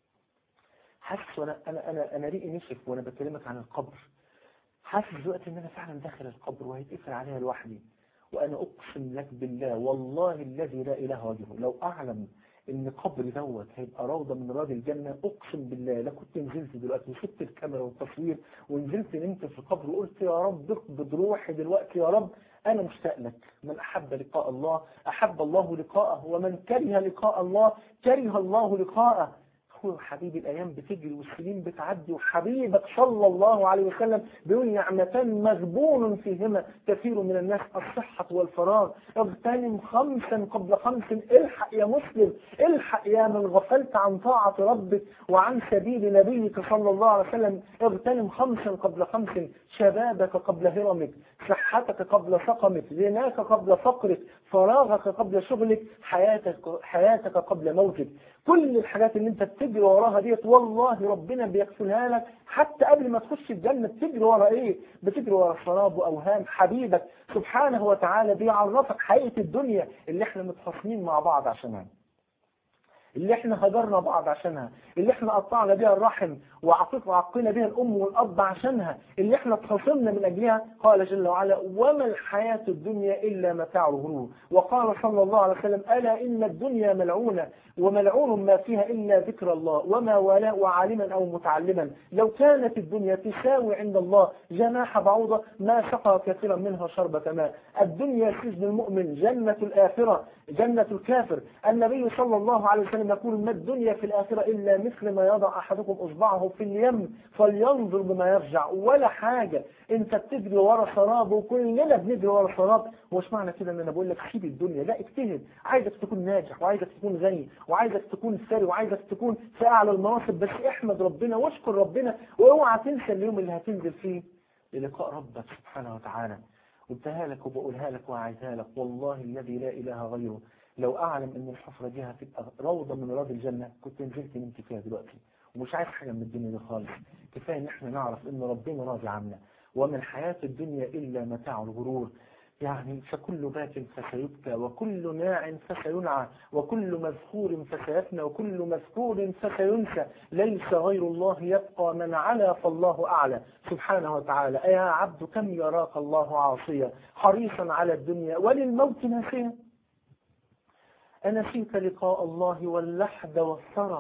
حاسس وانا انا انا انا ريقي نشف وانا بكلمك عن القبر حاسس دلوقتي ان انا فعلا داخل القبر وهيتقفل عليا لوحدي وانا اقسم لك بالله والله الذي لا اله غيره لو اعلم ان قبري دوت هيبقى روضه من رياض الجنه اقسم بالله لا كنت نزلت دلوقتي وسبت الكاميرا والتصوير ونزلت نمت في القبر وقلت يا رب اقبض روحي دلوقتي يا رب انا مشتاق لك من احب لقاء الله احب الله لقاءه ومن كره لقاء الله كره الله لقاءه اخويا حبيبي الايام بتجري والسنين بتعدي وحبيبك صلى الله عليه وسلم بيقول نعمتان مغبون فيهما كثير من الناس الصحة والفراغ اغتنم خمسا قبل خمس الحق يا مسلم الحق يا من غفلت عن طاعة ربك وعن سبيل نبيك صلى الله عليه وسلم اغتنم خمسا قبل خمس شبابك قبل هرمك صحتك قبل سقمك غناك قبل فقرك فراغك قبل شغلك حياتك حياتك قبل موتك كل الحاجات اللي انت بتجري وراها ديت والله ربنا بيكفلها لك حتى قبل ما تخش الجنة بتجري ورا ايه بتجري ورا سراب واوهام حبيبك سبحانه وتعالى بيعرفك حقيقة الدنيا اللي احنا متخاصمين مع بعض عشانها اللي احنا هجرنا بعض عشانها اللي احنا قطعنا بيها الرحم وعقنا بيها الام والاب عشانها اللي احنا اتخاصمنا من اجلها قال جل وعلا وما الحياة الدنيا الا متاع الغرور وقال صلى الله عليه وسلم الا ان الدنيا ملعونة وملعون ما فيها الا ذكر الله وما ولا وعالما او متعلما لو كانت الدنيا تساوي عند الله جناح بعوضة ما سقى كثيرا منها شربة ماء الدنيا سجن المؤمن جنة الآخرة جنة الكافر النبي صلى الله عليه وسلم يقول ما الدنيا في الآخرة إلا مثل ما يضع أحدكم إصبعه في اليم فلينظر بما يرجع ولا حاجة أنت بتجري ورا سراب وكلنا بنجري ورا سراب وش معنى كده ان انا بقول لك سيب الدنيا لا اجتهد عايزك تكون ناجح وعايزك تكون غني وعايزك تكون ثري وعايزك تكون في اعلى المناصب بس احمد ربنا واشكر ربنا واوعى تنسى اليوم اللي هتنزل فيه للقاء ربك سبحانه وتعالى قلتها لك وبقولها لك وعايزها لك والله الذي لا اله غيره لو اعلم ان الحفره دي هتبقى روضه من رياض الجنه كنت نزلت نمت فيها دلوقتي ومش عايز حاجه من الدنيا دي خالص كفايه ان احنا نعرف ان ربنا راضي عنا وما الحياه الدنيا الا متاع الغرور يعني فكل باك فسيبكى وكل ناع فسينعى وكل مذكور فسيفنى وكل مذكور فسينسى ليس غير الله يبقى من علا فالله أعلى سبحانه وتعالى يا عبد كم يراك الله عاصيا حريصا على الدنيا وللموت ناسيا أنسيت لقاء الله واللحد والثرى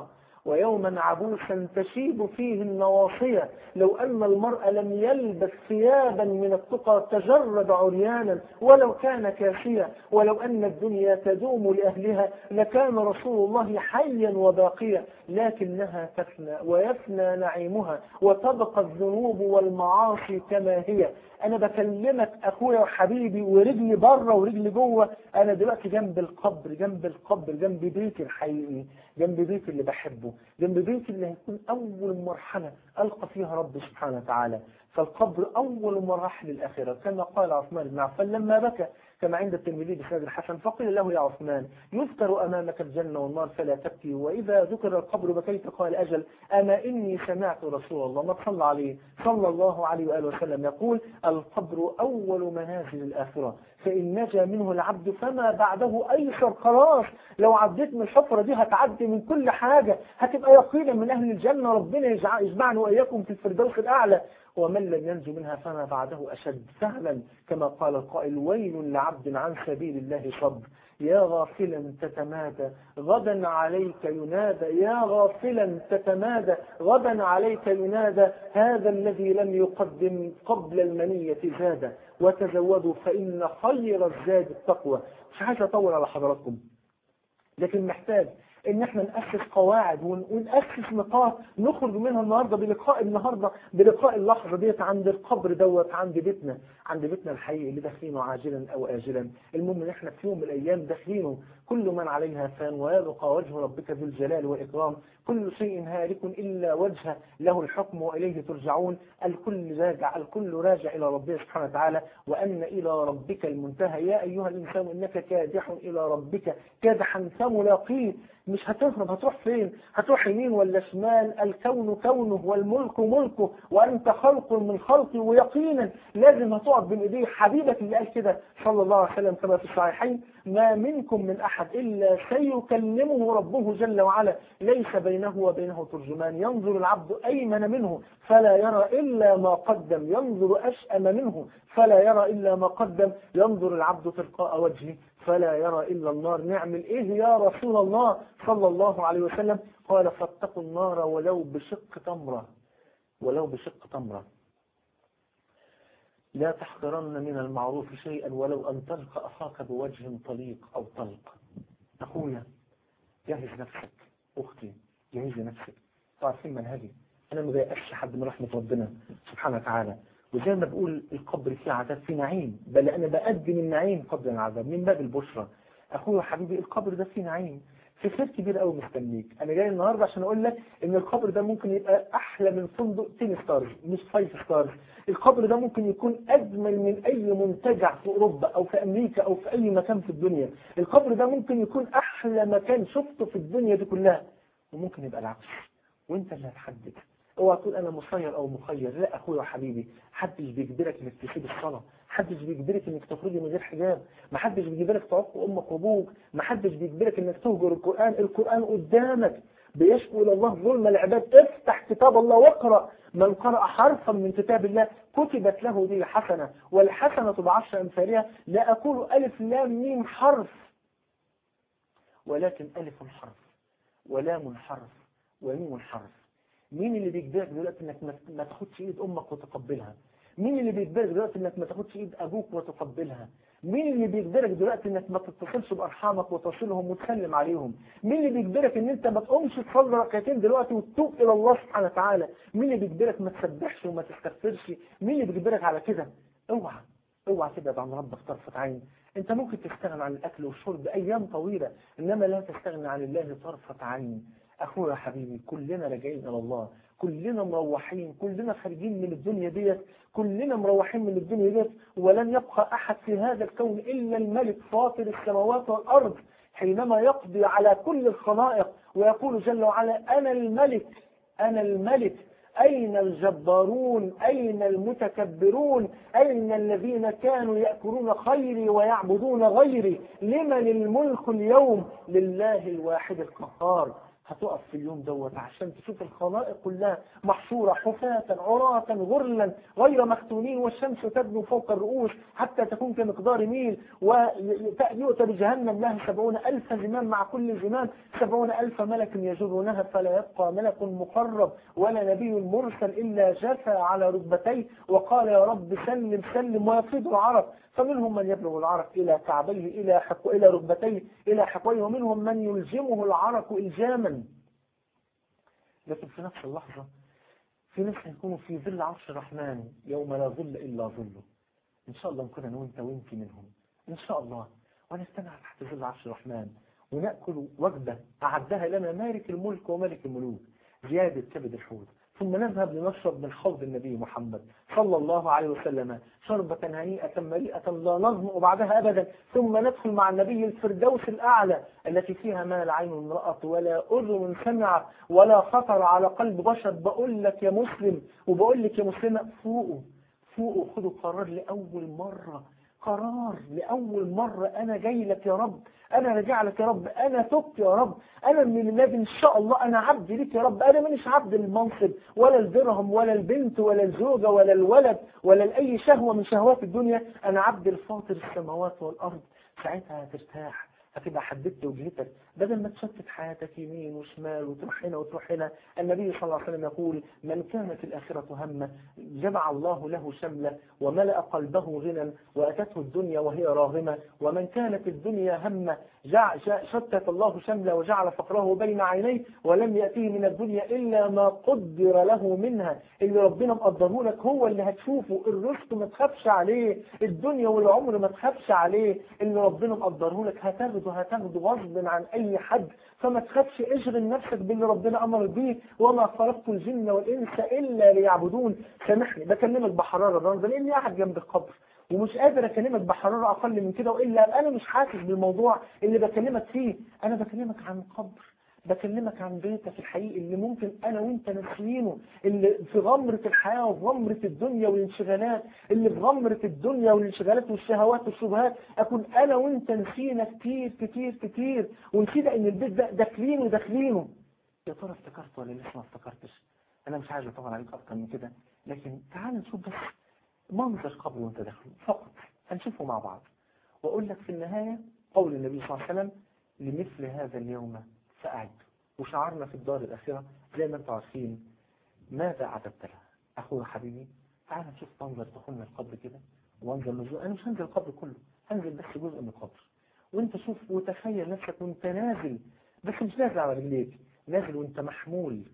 ويوما عبوسا تشيب فيه النواصية لو أن المرء لم يلبس ثيابا من التقى تجرد عريانا ولو كان كاسيا ولو أن الدنيا تدوم لأهلها لكان رسول الله حيا وباقيا لكنها تفنى ويفنى نعيمها وتبقى الذنوب والمعاصي كما هي أنا بكلمك أخويا وحبيبي ورجلي بره ورجلي جوه أنا دلوقتي جنب القبر جنب القبر جنب بيتي الحقيقي جنب بيتي اللي بحبه جنب بيتي اللي هيكون أول مرحلة ألقى فيها رب سبحانه وتعالى فالقبر أول مراحل الآخرة كما قال عثمان بن عفان لما بكى كما عند الترمذي بسند الحسن فقيل له يا عثمان يذكر أمامك الجنة والنار فلا تبكي وإذا ذكر القبر بكيت قال أجل أما إني سمعت رسول الله ما صلى عليه صلى الله عليه وآله وسلم يقول القبر أول منازل الآخرة فإن نجا منه العبد فما بعده أيسر خلاص لو عديت من الحفرة دي هتعدي من كل حاجة هتبقى يقينا من أهل الجنة ربنا يجمعنا وإياكم في الفردوس الأعلى ومن لم ينجو منها فما بعده أشد فعلا كما قال القائل ويل لعبد عن سبيل الله صد يا غافلا تتمادى غدا عليك ينادى يا غافلا تتمادى غدا عليك ينادى هذا الذي لم يقدم قبل المنية زاد وتزودوا فإن خير الزاد التقوى مش عايز أطول على حضراتكم لكن محتاج ان احنا نأسس قواعد ونأسس نقاط نخرج منها النهارده بلقاء النهارده بلقاء اللحظه ديت عند القبر دوت عند بيتنا عند بيتنا الحقيقي اللي داخلينه عاجلا او اجلا المهم ان احنا في يوم من الايام داخلينه كل من عليها فان ويبقى وجه ربك ذو الجلال والاكرام كل شيء هالك الا وجهه له الحكم واليه ترجعون الكل راجع الكل راجع الى ربه سبحانه وتعالى وان الى ربك المنتهى يا ايها الانسان انك كادح الى ربك كادحا فملاقيه مش هتهرب هتروح فين هتروح يمين ولا شمال الكون كونه والملك ملكه وانت خلق من خلقه ويقينا لازم هتقعد بين ايديه حبيبك اللي قال كده صلى الله عليه وسلم كما في الصحيحين ما منكم من احد الا سيكلمه ربه جل وعلا ليس بينه وبينه ترجمان ينظر العبد ايمن منه فلا يرى الا ما قدم ينظر اشأم منه فلا يرى الا ما قدم ينظر العبد تلقاء وجهه فلا يرى إلا النار نعمل إيه يا رسول الله صلى الله عليه وسلم قال فاتقوا النار ولو بشق تمرة ولو بشق تمرة لا تحقرن من المعروف شيئا ولو أن تلقى أخاك بوجه طليق أو طلق أخويا جهز نفسك أختي جهزي نفسك تعرفين منهجي أنا ما بيأسش حد من رحمة ربنا سبحانه وتعالى وزي ما بقول القبر فيه عذاب فيه نعيم بل أنا بقدم النعيم قبل العذاب من باب البشرى أخويا وحبيبي القبر ده فيه نعيم في خير كبير قوي مستنيك انا جاي النهارده عشان اقول لك ان القبر ده ممكن يبقى احلى من فندق 10 ستارز مش 5 ستارز القبر ده ممكن يكون اجمل من اي منتجع في اوروبا او في امريكا او في اي مكان في الدنيا القبر ده ممكن يكون احلى مكان شفته في الدنيا دي كلها وممكن يبقى العكس وانت اللي هتحدد اوعى تقول انا مسير او مخير لا اخويا وحبيبي محدش بيجبرك انك تسيب الصلاه محدش بيجبرك انك تخرجي من غير حجاب محدش بيجبرك تعق امك وابوك محدش بيجبرك انك تهجر القران القران قدامك بيشكو الى الله ظلم العباد افتح كتاب الله واقرا من قرأ حرفا من كتاب الله كتبت له به حسنة والحسنة بعشر أمثالها لا أقول ألف لام ميم حرف ولكن ألف حرف ولام حرف وميم حرف مين اللي بيجبرك دلوقتي انك ما تاخدش ايد امك وتقبلها مين اللي بيجبرك دلوقتي انك ما تاخدش ايد ابوك وتقبلها مين اللي بيجبرك دلوقتي انك ما تتصلش بارحامك وتصلهم وتسلم عليهم مين اللي بيجبرك ان انت ما تقومش تصلي ركعتين دلوقتي وتتوب الى الله سبحانه وتعالى مين اللي بيجبرك ما تسبحش وما تستغفرش مين اللي بيجبرك على كده اوعى اوعى تبعد عن ربك طرفة عين انت ممكن تستغنى عن الاكل والشرب ايام طويلة انما لا تستغنى عن الله طرفة عين اخويا حبيبي كلنا راجعين الى الله كلنا مروحين كلنا خارجين من الدنيا ديت كلنا مروحين من الدنيا ديت ولن يبقى احد في هذا الكون الا الملك فاطر السماوات والارض حينما يقضي على كل الخلائق ويقول جل وعلا انا الملك انا الملك أين الجبارون أين المتكبرون أين الذين كانوا يأكلون خيري ويعبدون غيري لمن الملك اليوم لله الواحد القهار هتقف في اليوم دوت عشان تشوف الخلائق كلها محشورة حفاة عراة غرلا غير مختونين والشمس تدنو فوق الرؤوس حتى تكون كمقدار ميل ويؤتى بجهنم لها سبعون ألف زمام مع كل زمام سبعون ألف ملك يجرونها فلا يبقى ملك مقرب ولا نبي مرسل إلا جثى على ركبتيه وقال يا رب سلم سلم ويفيض العرق فمنهم من يبلغ العرق إلى كعبيه إلى حق إلى ركبتيه إلى حقويه ومنهم من يلزمه العرق إلزاما لكن في نفس اللحظة في ناس هيكونوا في ظل عرش الرحمن يوم لا ظل إلا ظله إن شاء الله نكون أنا وأنت وأنت منهم إن شاء الله ونجتمع تحت ظل عرش الرحمن ونأكل وجبة أعدها لنا مالك الملك وملك الملوك زيادة كبد الحوت ثم نذهب لنشرب من حوض النبي محمد صلى الله عليه وسلم شربة هنيئة مليئة لا نظمأ بعدها أبدا ثم ندخل مع النبي الفردوس الأعلى التي فيها ما لا عين رأت ولا أذن سمعت ولا خطر على قلب بشر بقول لك يا مسلم وبقول لك يا مسلمة فوقوا فوقوا خدوا قرار لأول مرة قرار لأول مرة أنا جاي لك يا رب أنا راجع لك يا رب أنا تبت يا رب أنا من النبي إن شاء الله أنا عبد ليك يا رب أنا مانيش عبد للمنصب ولا الدرهم ولا البنت ولا الزوجة ولا الولد ولا لأي شهوة من شهوات الدنيا أنا عبد الفاطر السماوات والأرض ساعتها هترتاح هتبقى حددت وجهتك بدل ما تشتت حياتك يمين وشمال وتروح هنا وتروح هنا النبي صلى الله عليه وسلم يقول من كانت الآخرة همه جمع الله له شمله وملأ قلبه غنى وأتته الدنيا وهي راغمة ومن كانت الدنيا همه جع جع شتت الله شمله وجعل فقره بين عينيه ولم يأتيه من الدنيا إلا ما قدر له منها اللي ربنا مقدره لك هو اللي هتشوفه الرزق ما تخافش عليه الدنيا والعمر ما تخافش عليه اللي ربنا مقدره لك هتاخده هتاخده غصب عن أي حد فما تخافش اشغل نفسك باللي ربنا أمر بيه وما خلقت الجن والإنس إلا ليعبدون سامحني بكلمك بحرارة النهارده لأني قاعد جنب القبر ومش قادر اكلمك بحرارة اقل من كده والا انا مش حاسس بالموضوع اللي بكلمك فيه انا بكلمك عن قبر بكلمك عن بيتك الحقيقي اللي ممكن انا وانت ناسيينه اللي في غمرة الحياة وفي غمرة الدنيا والانشغالات اللي في غمرة الدنيا والانشغالات والشهوات والشبهات اكون انا وانت نسينا كتير كتير كتير ونسينا ان البيت ده داخلينه داخلينه يا ترى افتكرت ولا لسه ما افتكرتش انا مش عايز اطول عليك اكتر من كده لكن تعال نشوف بس منظر قبر وانت داخل فقط هنشوفه مع بعض واقول لك في النهاية قول النبي صلى الله عليه وسلم لمثل هذا اليوم فأعد وشعرنا في الدار الأخيرة زي ما انتم عارفين ماذا عددت لها أخويا حبيبي تعال نشوف منظر دخولنا القبر كده وانزل نزول أنا مش هنزل القبر كله هنزل بس جزء من القبر وانت شوف وتخيل نفسك وانت نازل بس مش نازل على رجليك نازل وانت محمول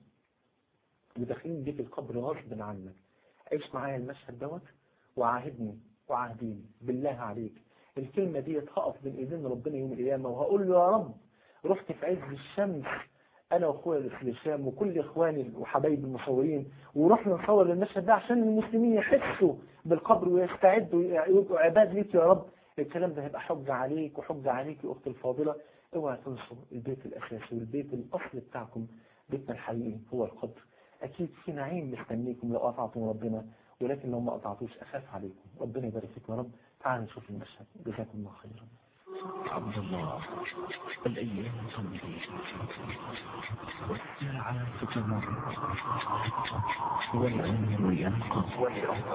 وداخلين بيك القبر غصب عنك عيش معايا المشهد دوت وعاهدني وعاهديني بالله عليك الكلمة دي هقف بين ايدين ربنا يوم القيامة وهقول له يا رب رحت في عز الشمس انا واخويا الاسلام وكل اخواني وحبايبي المصورين ورحنا نصور المشهد ده عشان المسلمين يحسوا بالقبر ويستعدوا يبقوا عباد ليك يا رب الكلام ده هيبقى حجة عليك وحجة عليك يا اختي الفاضلة اوعى تنسوا البيت الاساسي والبيت الاصل بتاعكم بيتنا الحقيقي هو القبر اكيد في نعيم مستنيكم لو قطعتم ربنا ولكن لو ما قطعتوش اخاف عليكم ربنا يبارك فيكم يا رب تعالوا نشوف المشهد جزاكم الله خيرا عبد الله الأيام تمضي والساعات تمر والعمر ينقضي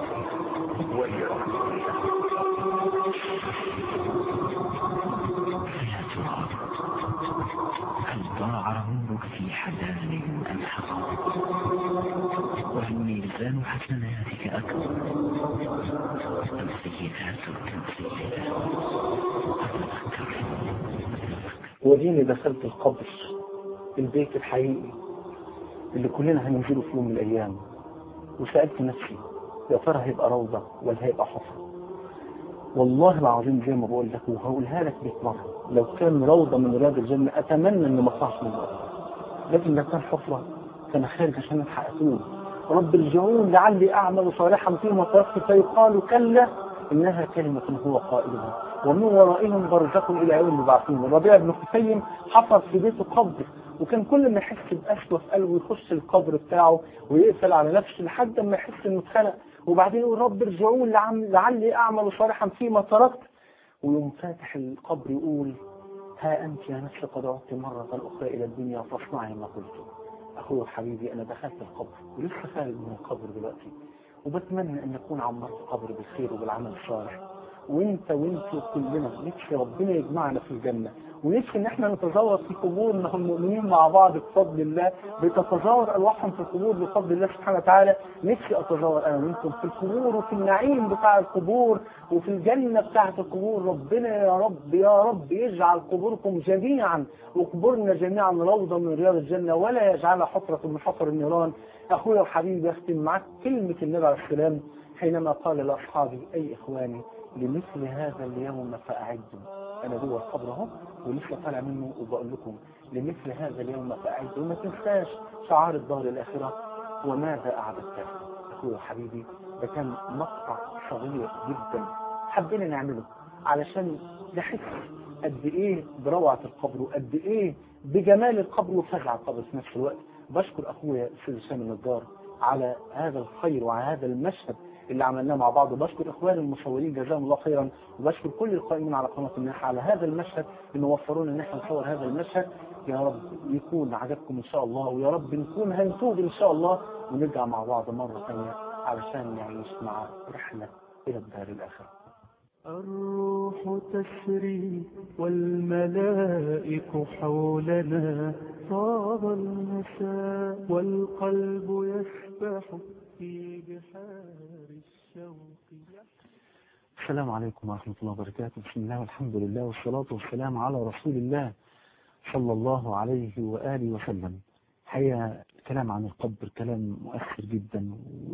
فيا ترى هل ضاع عمرك في حزان أم حزن وهل ميزان حسناتك أكبر أم سيئاتك أم سيئات وديني دخلت القبر البيت الحقيقي اللي كلنا هننزله في يوم من الأيام وسألت نفسي يا ترى هيبقى روضة ولا هيبقى حفرة والله العظيم زي ما بقول لك وهقولها لك 100 مرة لو كان روضة من رياض الجنة أتمنى إن ما اطلعش من الأرض لكن لو كان حفرة كان خارج عشان الحق أتوب رب ارجعون لعلي أعمل صالحا فيما تركت فيقال كلا إنها كلمة هو قائلها ومن ورائهم برزخ إلى يوم يبعثون الربيع بن خثيم حفر في بيته قبر وكان كل ما يحس بقسوة في قلبه يخش القبر بتاعه ويقفل على نفسه لحد ما يحس انه اتخنق وبعدين يقول رب ارجعون لعم- لعلي اعمل صالحا فيما تركت ويوم فاتح القبر يقول ها أنت يا نفس قد عدت مرة أخرى إلى الدنيا فاصنعي ما قلت أخوي وحبيبي أنا دخلت القبر ولسه خارج من القبر دلوقتي وبتمنى أن يكون عمرت القبر بالخير وبالعمل الصالح وانت وانت وكلنا نفسي ربنا يجمعنا في الجنة ونفسي ان احنا نتزور في قبورنا المؤمنين مع بعض بفضل الله بتتزور ارواحهم في القبور بفضل الله سبحانه وتعالى نفسي اتزور انا وانتم في القبور وفي النعيم بتاع القبور وفي الجنة بتاعة القبور ربنا يا رب يا رب يجعل قبوركم جميعا وقبورنا جميعا روضة من رياض الجنة ولا يجعلها حفرة من حفر النيران اخويا وحبيبي اختم معك كلمة النبي عليه السلام حينما قال لاصحابي اي اخواني لمثل هذا اليوم فأعدوا أنا جوه القبر أهو ولسه طالع منه وبقول لكم لمثل هذا اليوم فأعدوا وما تنساش شعار الدار الآخرة وماذا أعددت أخوي وحبيبي ده كان مقطع صغير جدا حبينا نعمله علشان نحس قد إيه بروعة القبر وقد إيه بجمال القبر وفزع القبر في نفس الوقت بشكر أخويا الأستاذ هشام النجار على هذا الخير وعلى هذا المشهد اللي عملناه مع بعض وبشكر اخواني المصورين جزاهم الله خيرا وبشكر كل القائمين على قناه الناس على هذا المشهد اللي وفرونا ان احنا نصور هذا المشهد يا رب يكون عجبكم ان شاء الله ويا رب نكون هنتوب ان شاء الله ونرجع مع بعض مره ثانيه علشان نعيش مع رحله الى الدار الاخره الروح تسري والملائك حولنا طاب المساء والقلب يسبح في بحار الشوق السلام عليكم ورحمة الله وبركاته بسم الله والحمد لله والصلاة والسلام على رسول الله صلى الله عليه وآله وسلم حقيقة الكلام عن القبر كلام مؤثر جدا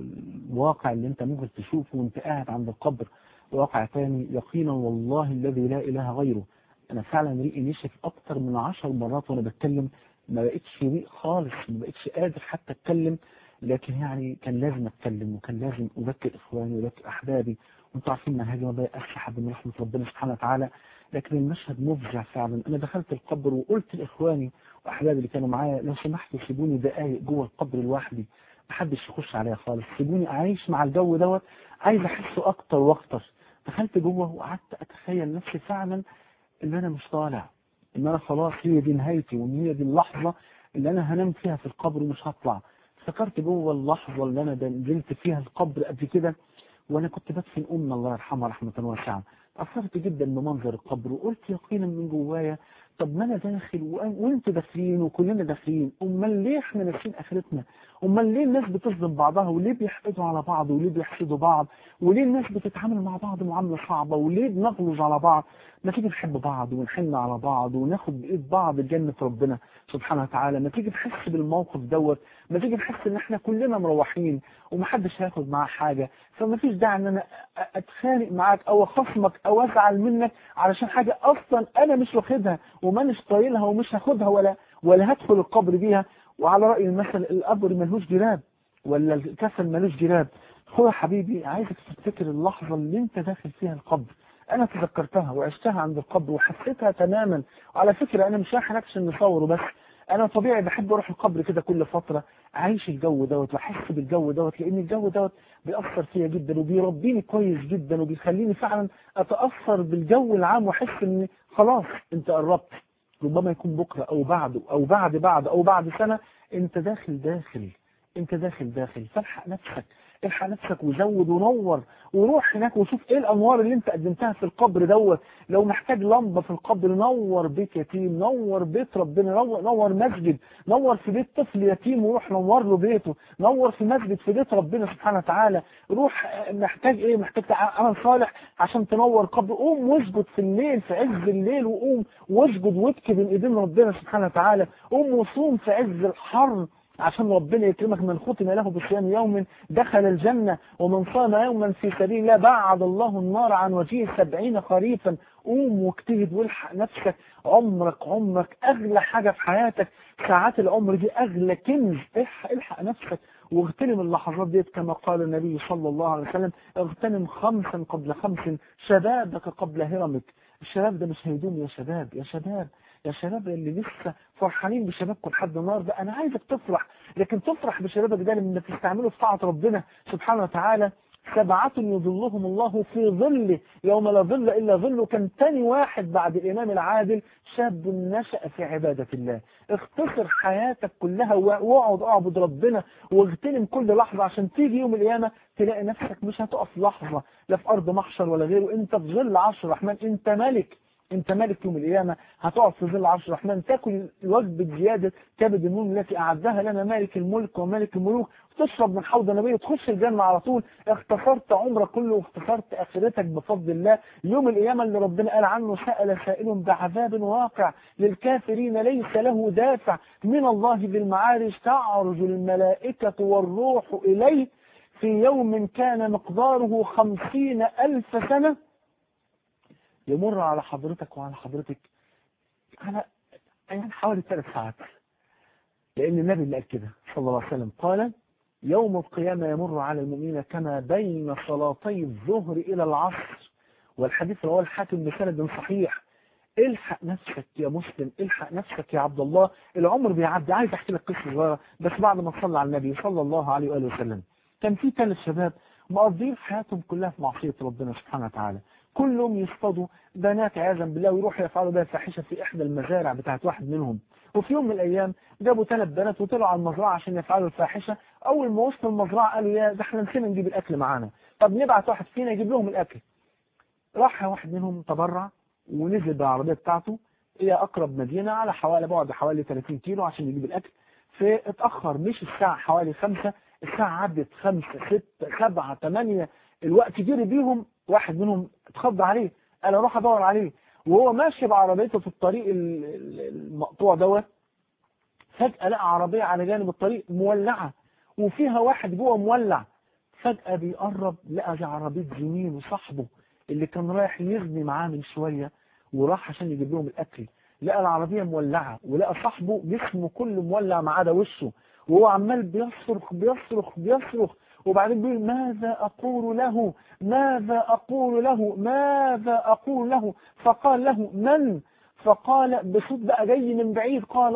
والواقع اللي انت ممكن تشوفه وانت قاعد عند القبر واقع تاني يقينا والله الذي لا إله غيره أنا فعلا ريقي نشف أكتر من عشر مرات وأنا بتكلم ما بقتش ريق خالص ما بقتش قادر حتى أتكلم لكن يعني كان لازم أتكلم وكان لازم أذكر إخواني وأذكر أحبابي وأنتوا عارفين منهجي ما بيأس حد من رحمة ربنا سبحانه وتعالى لكن المشهد مفزع فعلا أنا دخلت القبر وقلت لإخواني وأحبابي اللي كانوا معايا لو سمحتوا سيبوني دقايق جوه القبر لوحدي محدش يخش عليا خالص سيبوني أعيش مع الجو دوت عايز أحسه أكتر وأكتر دخلت جوه وقعدت أتخيل نفسي فعلا إن أنا مش طالع إن أنا خلاص هي دي نهايتي وإن هي دي اللحظة اللي أنا هنام فيها في القبر ومش هطلع افتكرت جوه اللحظة اللي أنا نزلت فيها القبر قبل كده وأنا كنت بدفن أمي الله يرحمها رحمة واسعة تأثرت جدا بمنظر القبر وقلت يقينا من جوايا طب ما انا داخل وانتوا داخلين وكلنا داخلين امال ليه احنا ناسيين اخرتنا امال ليه الناس بتظلم بعضها وليه بيحقدوا على بعض وليه بيحسدوا بعض وليه الناس بتتعامل مع بعض معامله صعبه وليه بنغلظ على بعض ما تيجي نحب بعض ونحن على بعض وناخد بايد بعض جنه ربنا سبحانه وتعالى ما تيجي نحس بالموقف دوت ما تيجي نحس ان احنا كلنا مروحين ومحدش هياخد معاه حاجه فما فيش داعي ان انا اتخانق معاك او اخصمك او ازعل منك علشان حاجه اصلا انا مش واخدها ومانيش طايلها ومش هاخدها ولا ولا هدخل القبر بيها وعلى رأي المثل القبر ملهوش جراب ولا الكفن ملوش جراب هو يا حبيبي عايزك تفتكر اللحظة اللي انت داخل فيها القبر انا تذكرتها وعشتها عند القبر وحسيتها تماما وعلى فكرة انا مش رايح هناك عشان نصوره بس انا طبيعي بحب اروح القبر كده كل فترة اعيش الجو دوت واحس بالجو دوت لان الجو دوت بيأثر فيا جدا وبيربيني كويس جدا وبيخليني فعلا اتأثر بالجو العام واحس ان خلاص انت قربت ربما يكون بكرة او بعده او بعد بعد او بعد سنة انت داخل داخل انت داخل داخل فالحق نفسك الحق نفسك وزود ونور وروح هناك وشوف ايه الانوار اللي انت قدمتها في القبر دوت لو محتاج لمبة في القبر نور بيت يتيم نور بيت ربنا نور, نور مسجد نور في بيت طفل يتيم وروح نور له بيته نور في مسجد في بيت ربنا سبحانه وتعالى روح محتاج ايه محتاج عمل صالح عشان تنور قبر قوم واسجد في الليل في عز الليل وقوم واسجد وابكي بين ايدين ربنا سبحانه وتعالى قوم وصوم في عز الحر عشان ربنا يكرمك من ختم له بصيام يوم دخل الجنة ومن صام يوما في سبيل الله بعد الله النار عن وجهه سبعين خريفا قوم واجتهد والحق نفسك عمرك عمرك أغلى حاجة في حياتك ساعات العمر دي أغلى كنز الحق, الحق نفسك واغتنم اللحظات ديت كما قال النبي صلى الله عليه وسلم اغتنم خمسا قبل خمس شبابك قبل هرمك الشباب ده مش هيدوم يا شباب يا شباب يا شباب اللي لسه فرحانين بشبابكم لحد النهارده انا عايزك تفرح لكن تفرح بشبابك ده لما تستعمله في طاعه ربنا سبحانه وتعالى سبعة يظلهم الله في ظله يوم لا ظل إلا ظله كان تاني واحد بعد الإمام العادل شاب نشأ في عبادة الله اختصر حياتك كلها واقعد اعبد ربنا واغتنم كل لحظة عشان تيجي يوم القيامة تلاقي نفسك مش هتقف لحظة لا في أرض محشر ولا غيره انت في ظل عرش الرحمن انت ملك انت مالك يوم القيامة هتقعد في ظل عرش الرحمن تاكل وجبة زيادة كبد النون التي أعدها لنا مالك الملك ومالك الملوك وتشرب من حوض النبي وتخش الجنة على طول اختصرت عمرك كله واختصرت آخرتك بفضل الله يوم القيامة اللي ربنا قال عنه سأل سائل بعذاب واقع للكافرين ليس له دافع من الله بالمعارج تعرج الملائكة والروح إليه في يوم كان مقداره خمسين ألف سنة يمر على حضرتك وعلى حضرتك على يعني حوالي ثلاث ساعات لأن النبي اللي قال كده صلى الله عليه وسلم قال يوم القيامة يمر على المؤمنين كما بين صلاتي الظهر إلى العصر والحديث رواه الحاكم بسند صحيح الحق نفسك يا مسلم الحق نفسك يا عبد الله العمر بيعدي عايز احكي لك قصه صغيره بس بعد ما تصلى على النبي صلى الله عليه واله وسلم كان في ثلاث شباب مقضين حياتهم كلها في معصيه ربنا سبحانه وتعالى كلهم يصطادوا بنات عياذا بالله ويروحوا يفعلوا بها فاحشه في احدى المزارع بتاعت واحد منهم وفي يوم من الايام جابوا ثلاث بنات وطلعوا على المزرعه عشان يفعلوا الفاحشه اول ما وصلوا المزرعه قالوا يا ده احنا نسينا نجيب الاكل معانا طب نبعت واحد فينا يجيب لهم الاكل راح واحد منهم تبرع ونزل بالعربيه بتاعته الى اقرب مدينه على حوالي بعد حوالي 30 كيلو عشان يجيب الاكل فاتاخر مش الساعه حوالي 5 الساعه عدت 5 6 7 8 الوقت جري بيهم واحد منهم اتخض عليه قال اروح ادور عليه وهو ماشي بعربيته في الطريق المقطوع دوت فجأة لقى عربية على جانب الطريق مولعة وفيها واحد جوه مولع فجأة بيقرب لقى دي عربية زميله صاحبه اللي كان رايح يغني معاه من شوية وراح عشان يجيب لهم الأكل لقى العربية مولعة ولقى صاحبه جسمه كله مولع ما عدا وشه وهو عمال بيصرخ بيصرخ بيصرخ وبعدين بيقول ماذا أقول له ماذا أقول له ماذا أقول له فقال له من فقال بصوت بقى جاي من بعيد قال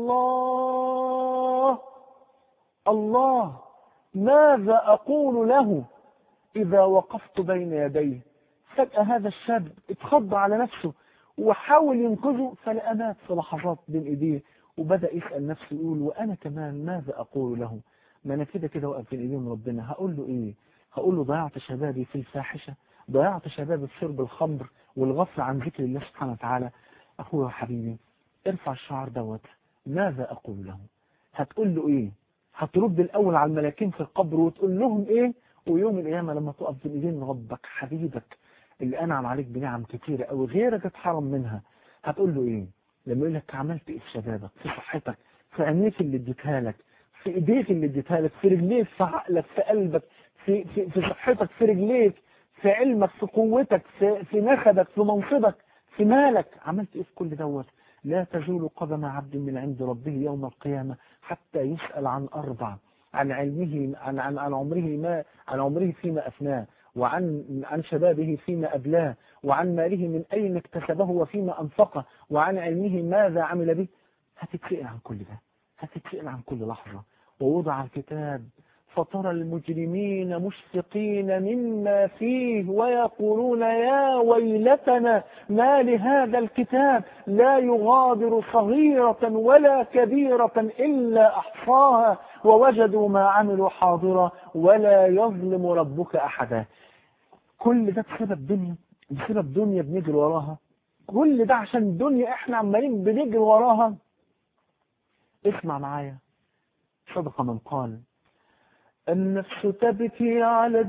الله الله ماذا أقول له إذا وقفت بين يديه فجأة هذا الشاب اتخض على نفسه وحاول ينقذه فلقى مات في لحظات بين ايديه وبدأ يسأل نفسه يقول وأنا كمان ماذا أقول له ما أنا كده كده واقف بين ايدين ربنا هقول له إيه هقول له ضيعت شبابي في الفاحشة ضيعت شبابي في شرب الخمر والغفل عن ذكر الله سبحانه وتعالى أخويا وحبيبي ارفع الشعر دوت ماذا أقول له هتقول له إيه هترد الأول على الملاكين في القبر وتقول لهم إيه ويوم القيامة لما تقف بين ايدين ربك حبيبك اللي أنعم عليك بنعم كتيرة أو غيرك اتحرم منها هتقول له إيه لما يقول لك عملت إيه في شبابك في صحتك في عينيك اللي اديتها لك في ايديك اللي اديتها لك في رجليك في عقلك في قلبك في, في, في صحتك في رجليك في علمك في قوتك في, في نخبك في منصبك في مالك عملت ايه في كل دوت لا تزول قدم عبد من عند ربه يوم القيامة حتى يسأل عن أربع عن علمه عن, عن, عن عمره ما عن عمره فيما أفناه وعن عن شبابه فيما أبلاه وعن ماله من أين اكتسبه وفيما أنفقه وعن علمه ماذا عمل به هتتسأل عن كل ده هتتسأل عن كل لحظة ووضع الكتاب فترى المجرمين مشفقين مما فيه ويقولون يا ويلتنا ما لهذا الكتاب لا يغادر صغيرة ولا كبيرة إلا أحصاها ووجدوا ما عملوا حاضرا ولا يظلم ربك أحدا كل ده بسبب دنيا بسبب دنيا بنجري وراها كل ده عشان دنيا احنا عمالين بنجري وراها اسمع معايا صدق من قال النفس تبكي على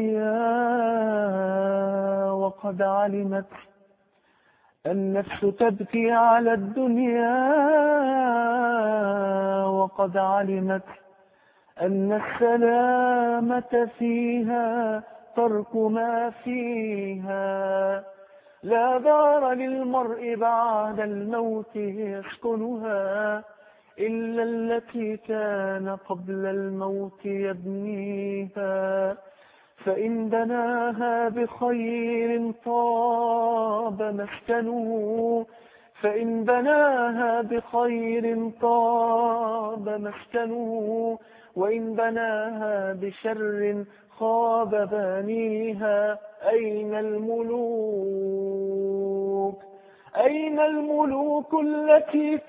الدنيا وقد علمت النفس تبكي على الدنيا وقد علمت أن السلامة فيها ترك ما فيها لا دار للمرء بعد الموت يسكنها إلا التي كان قبل الموت يبنيها فإن بناها بخير طاب مسكنه فإن بناها بخير طاب مسكنه وإن بناها بشر خاب بانيها أين الملوك أين الملوك التي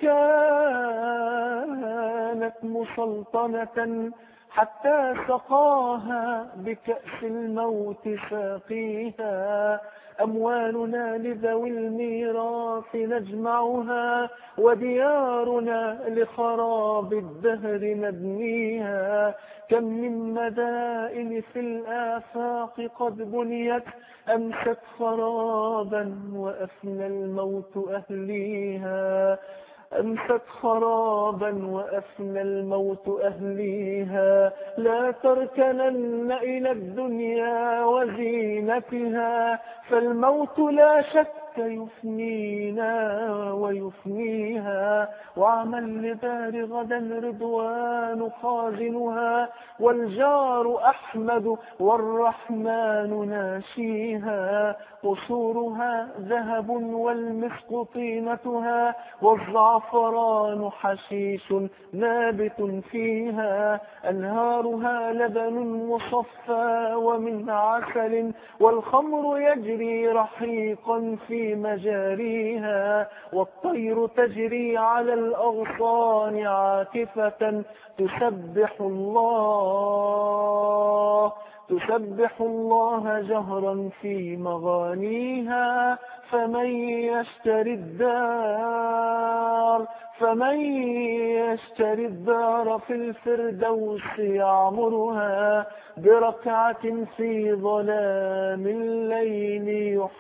كانت مسلطنة حتى سقاها بكأس الموت ساقيها أموالنا لذوي الميراث نجمعها وديارنا لخراب الدهر نبنيها كم من مدائن في الآفاق قد بنيت أمست خرابا وأفنى الموت أهليها أمست خرابا وأفنى الموت أهليها لا تركنن إلى الدنيا وزينتها فالموت لا شك يفنينا ويفنيها وعمل لدار غدا رضوان خازنها والجار أحمد والرحمن ناشيها قصورها ذهب والمسك طينتها والزعفران حشيش نابت فيها أنهارها لبن مصفى ومن عسل والخمر يجري رحيقا في مجاريها والطير تجري على الأغصان عاكفة تسبح الله تسبح الله جهرا في مغانيها فمن يشتري الدار فمن يشتري الدار في الفردوس يعمرها بركعة في ظلام الليل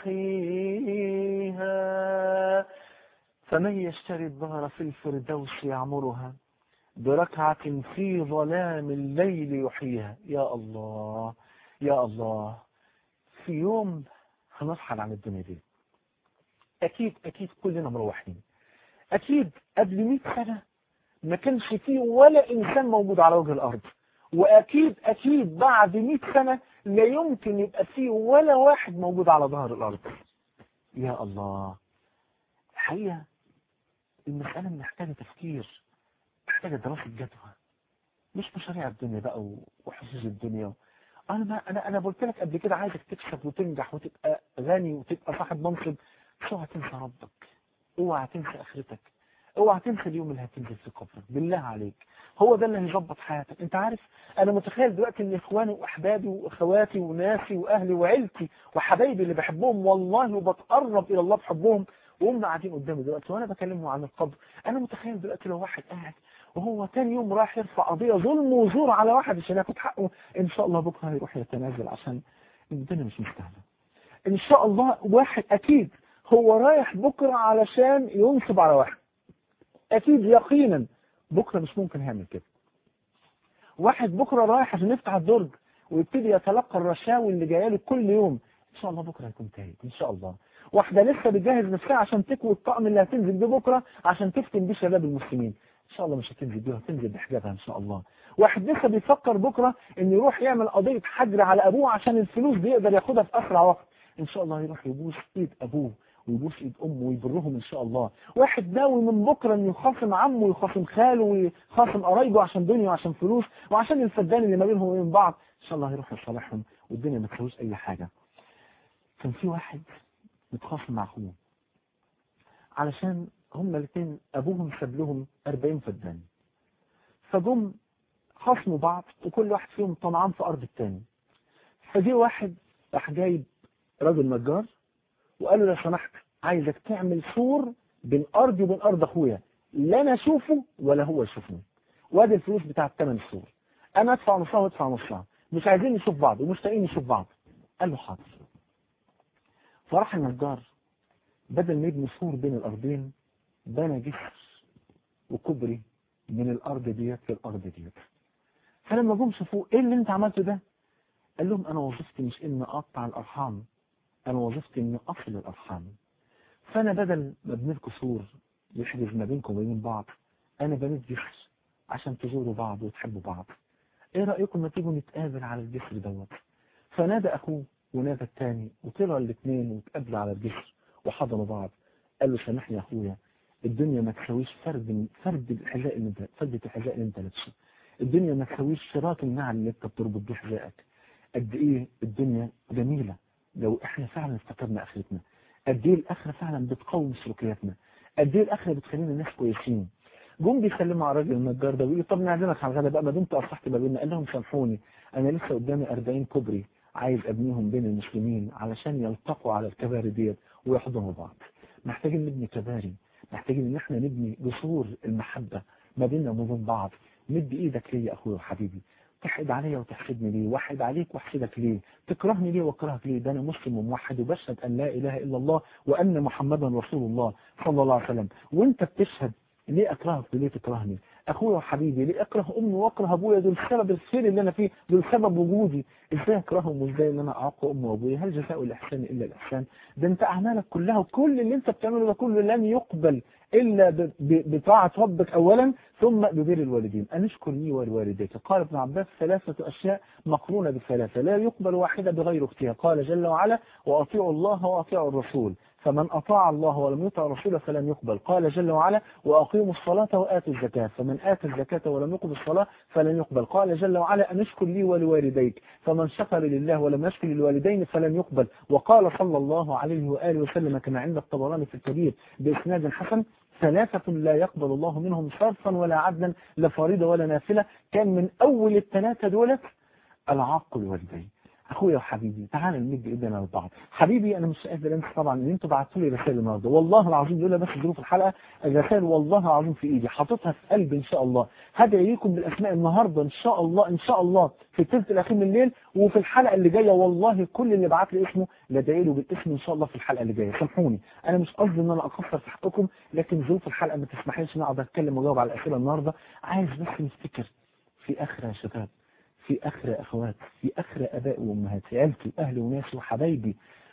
يحييها فمن يشتري الدار في الفردوس يعمرها بركعة في ظلام الليل يحييها يا الله يا الله في يوم هنرحل عن الدنيا دي أكيد أكيد كلنا مروحين أكيد قبل 100 سنة ما كانش فيه ولا إنسان موجود على وجه الأرض وأكيد أكيد بعد 100 سنة لا يمكن يبقى فيه ولا واحد موجود على ظهر الأرض يا الله الحقيقة المسألة محتاجة تفكير محتاجة دراسة جدوى مش مشاريع الدنيا بقى وحظوظ الدنيا انا ما انا انا قلت لك قبل كده عايزك تكسب وتنجح وتبقى غني وتبقى صاحب منصب بس اوعى تنسى ربك اوعى تنسى اخرتك اوعى تنسى اليوم اللي هتنزل في قبرك بالله عليك هو ده اللي هيظبط حياتك انت عارف انا متخيل دلوقتي ان اخواني واحبابي واخواتي وناسي واهلي وعيلتي وحبايبي اللي بحبهم والله وبتقرب الى الله بحبهم وهم قاعدين قدامي دلوقتي وانا بكلمهم عن القبر انا متخيل دلوقتي لو واحد قاعد وهو تاني يوم راح يرفع قضية ظلم وزور على واحد عشان ياخد حقه ان شاء الله بكره هيروح يتنازل عشان الدنيا مش مستاهله ان شاء الله واحد اكيد هو رايح بكره علشان ينصب على واحد اكيد يقينا بكره مش ممكن هيعمل كده واحد بكره رايح عشان يفتح الدرج ويبتدي يتلقى الرشاوي اللي جايه له كل يوم ان شاء الله بكره هيكون تايب ان شاء الله واحده لسه بتجهز نفسها عشان تكوي الطقم اللي هتنزل بيه بكره عشان تفتن بيه شباب المسلمين ان شاء الله مش هتنزل بيها هتنزل بحجابها ان شاء الله واحد لسه بيفكر بكره انه يروح يعمل قضيه حجر على ابوه عشان الفلوس دي يقدر ياخدها في اسرع وقت ان شاء الله يروح يبوس ايد ابوه ويبوس ايد امه ويبرهم ان شاء الله واحد ناوي من بكره انه يخاصم عمه ويخاصم خاله ويخاصم قرايبه عشان دنيا وعشان فلوس وعشان الفدان اللي ما بينهم وبين بعض ان شاء الله هيروح يصالحهم والدنيا ما تسويش اي حاجه كان في واحد متخاصم مع اخوه علشان هما الاثنين ابوهم ساب لهم 40 فدان فجم خصموا بعض وكل واحد فيهم طمعان في ارض الثاني فجي واحد راح جايب راجل نجار وقال له لو سمحت عايزك تعمل سور بين ارضي وبين ارض اخويا لا انا اشوفه ولا هو يشوفني وادي الفلوس بتاعت ثمن السور انا ادفع نصها وادفع نصها مش عايزين نشوف بعض ومشتاقين نشوف بعض قال له حاضر فراح النجار بدل ما يبني سور بين الارضين بنى جسر وكبري من الارض ديت للارض ديت فلما جم شافوه ايه اللي انت عملته ده قال لهم انا وظيفتي مش ان اقطع الارحام انا وظيفتي اني اصل الارحام فانا بدل ما ابني لكم سور يحجز ما بينكم وبين بعض انا بنيت جسر عشان تزوروا بعض وتحبوا بعض ايه رايكم ما تيجوا نتقابل على الجسر دوت فنادى اخوه ونادى الثاني وطلعوا الاثنين واتقابلوا على الجسر وحضنوا بعض قال له سامحني يا اخويا الدنيا ما تساويش فرد فرد الحذاء اللي انت فردة الحذاء اللي انت لابسه الدنيا ما تساويش شراك النعل اللي انت بتربط بيه حذائك قد ايه الدنيا جميلة لو احنا فعلا افتكرنا اخرتنا قد ايه الاخرة فعلا بتقوم سلوكياتنا قد ايه الاخرة بتخلينا ناس كويسين جم بيسلموا على الراجل النجار ده بيقول طب نعزمك على الغدا بقى ما دمت اصلحت ما بيننا قال لهم سامحوني انا لسه قدامي 40 كوبري عايز ابنيهم بين المسلمين علشان يلتقوا على الكباري ديت ويحضنوا بعض محتاجين نبني كباري محتاجين ان احنا نبني جسور المحبة ما بيننا وما بين بعض مد ايدك ليا يا اخويا وحبيبي تحقد عليا وتحسدني ليه واحد عليك واحسدك ليه تكرهني ليه واكرهك ليه ده انا مسلم وموحد وبشهد ان لا اله الا الله وان محمدا رسول الله صلى الله عليه وسلم وانت بتشهد ليه اكرهك وليه تكرهني اخويا وحبيبي ليه اكره امي واكره ابويا دول سبب الخير اللي انا فيه دول سبب وجودي ازاي اكرههم وازاي ان انا اعاق امي وابويا هل جزاء الاحسان الا الاحسان ده انت اعمالك كلها وكل اللي انت بتعمله ده كله لن يقبل الا ب- ب- بطاعه ربك اولا ثم ببر الوالدين ان اشكر لي ولوالديك قال ابن عباس ثلاثه اشياء مقرونه بثلاثه لا يقبل واحده بغير اختها قال جل وعلا واطيعوا الله واطيعوا الرسول فمن أطاع الله ولم يطع رسوله فلن يقبل قال جل وعلا وأقيموا الصلاة وآتوا الزكاة فمن آتى الزكاة ولم يقم الصلاة فلن يقبل قال جل وعلا أن اشكر لي ولوالديك فمن شكر لله ولم يشكر للوالدين فلن يقبل وقال صلى الله عليه وآله وسلم كما عند الطبراني في الكبير بإسناد حسن ثلاثة لا يقبل الله منهم صرفا ولا عدلا لا فريضة ولا نافلة كان من أول الثلاثة دولت العاق الوالدين اخويا وحبيبي تعال نمد ايدينا لبعض حبيبي انا مش قادر انسى طبعا ان انتوا بعتوا لي رسائل النهارده والله العظيم لولا بس ظروف الحلقه الرسائل والله العظيم في ايدي حاططها في قلبي ان شاء الله هدعي ليكم بالاسماء النهارده ان شاء الله ان شاء الله في الثلث الاخير من الليل وفي الحلقه اللي جايه والله كل اللي بعت لي اسمه ندعي له بالاسم ان شاء الله في الحلقه اللي جايه سامحوني انا مش قصدي ان انا اقصر في حقكم لكن ظروف الحلقه ما تسمحليش ان اقعد اتكلم واجاوب على الاسئله النهارده عايز بس نفتكر في اخر يا شباب في أخر أخوات في أخر أباء وأمهات في عيلتي وأهلي وناسي وحبايبي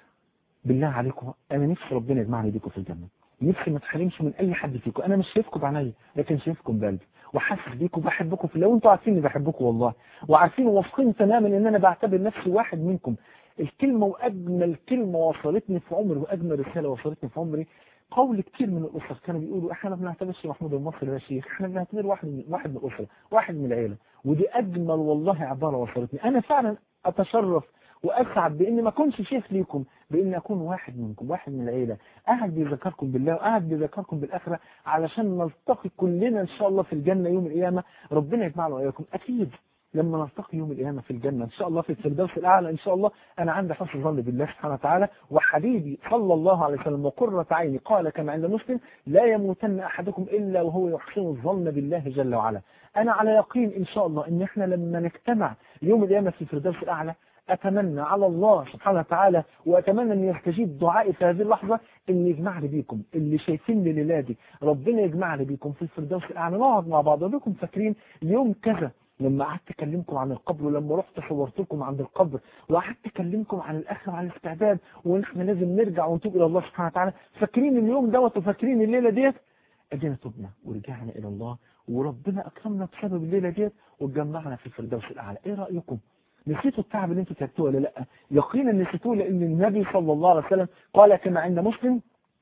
بالله عليكم أنا نفسي ربنا يجمعني بيكم في الجنة نفسي ما تحرمش من أي حد فيكم أنا مش شايفكم بعينيا لكن شايفكم بقلبي وحاسس بيكم بحبكم في لو أنتوا عارفين إني بحبكم والله وعارفين واثقين تماما إن أنا بعتبر نفسي واحد منكم الكلمة وأجمل كلمة وصلتني في عمري وأجمل رسالة وصلتني في عمري قول كتير من الأسر كانوا بيقولوا احنا ما بنعتبرش محمود المصري يا شيخ احنا بنعتبر واحد من واحد من الأسرة واحد من العيلة ودي أجمل والله عبارة وصلتني أنا فعلا أتشرف وأسعد بإني ما أكونش شيخ ليكم بإني أكون واحد منكم واحد من العيلة قاعد بيذكركم بالله وقاعد بيذكركم بالآخرة علشان نلتقي كلنا إن شاء الله في الجنة يوم القيامة ربنا يجمعنا وإياكم أكيد لما نلتقي يوم القيامة في الجنة إن شاء الله في الفردوس الأعلى إن شاء الله أنا عندي حسن ظن بالله سبحانه وتعالى وحبيبي صلى الله عليه وسلم وقرة عيني قال كما عند مسلم لا يموتن أحدكم إلا وهو يحسن الظن بالله جل وعلا أنا على يقين إن شاء الله إن إحنا لما نجتمع يوم القيامة في الفردوس الأعلى أتمنى على الله سبحانه وتعالى وأتمنى أن يستجيب دعائي في هذه اللحظة أن يجمعني بيكم اللي شايفيني ليلادي ربنا يجمعني بيكم في الفردوس الأعلى نقعد مع بعض بكم فاكرين يوم كذا لما قعدت اكلمكم عن القبر ولما رحت صورت لكم عند القبر وقعدت اكلمكم عن الاخره وعن الاستعداد وان احنا لازم نرجع ونتوب الى الله سبحانه وتعالى فاكرين اليوم دوت وفاكرين الليله ديت ادينا تبنا ورجعنا الى الله وربنا اكرمنا بسبب الليله ديت واتجمعنا في الفردوس الاعلى ايه رايكم نسيتوا التعب اللي انتوا تعبتوه ولا لا يقينا نسيتوه لان النبي صلى الله عليه وسلم قال كما عند مسلم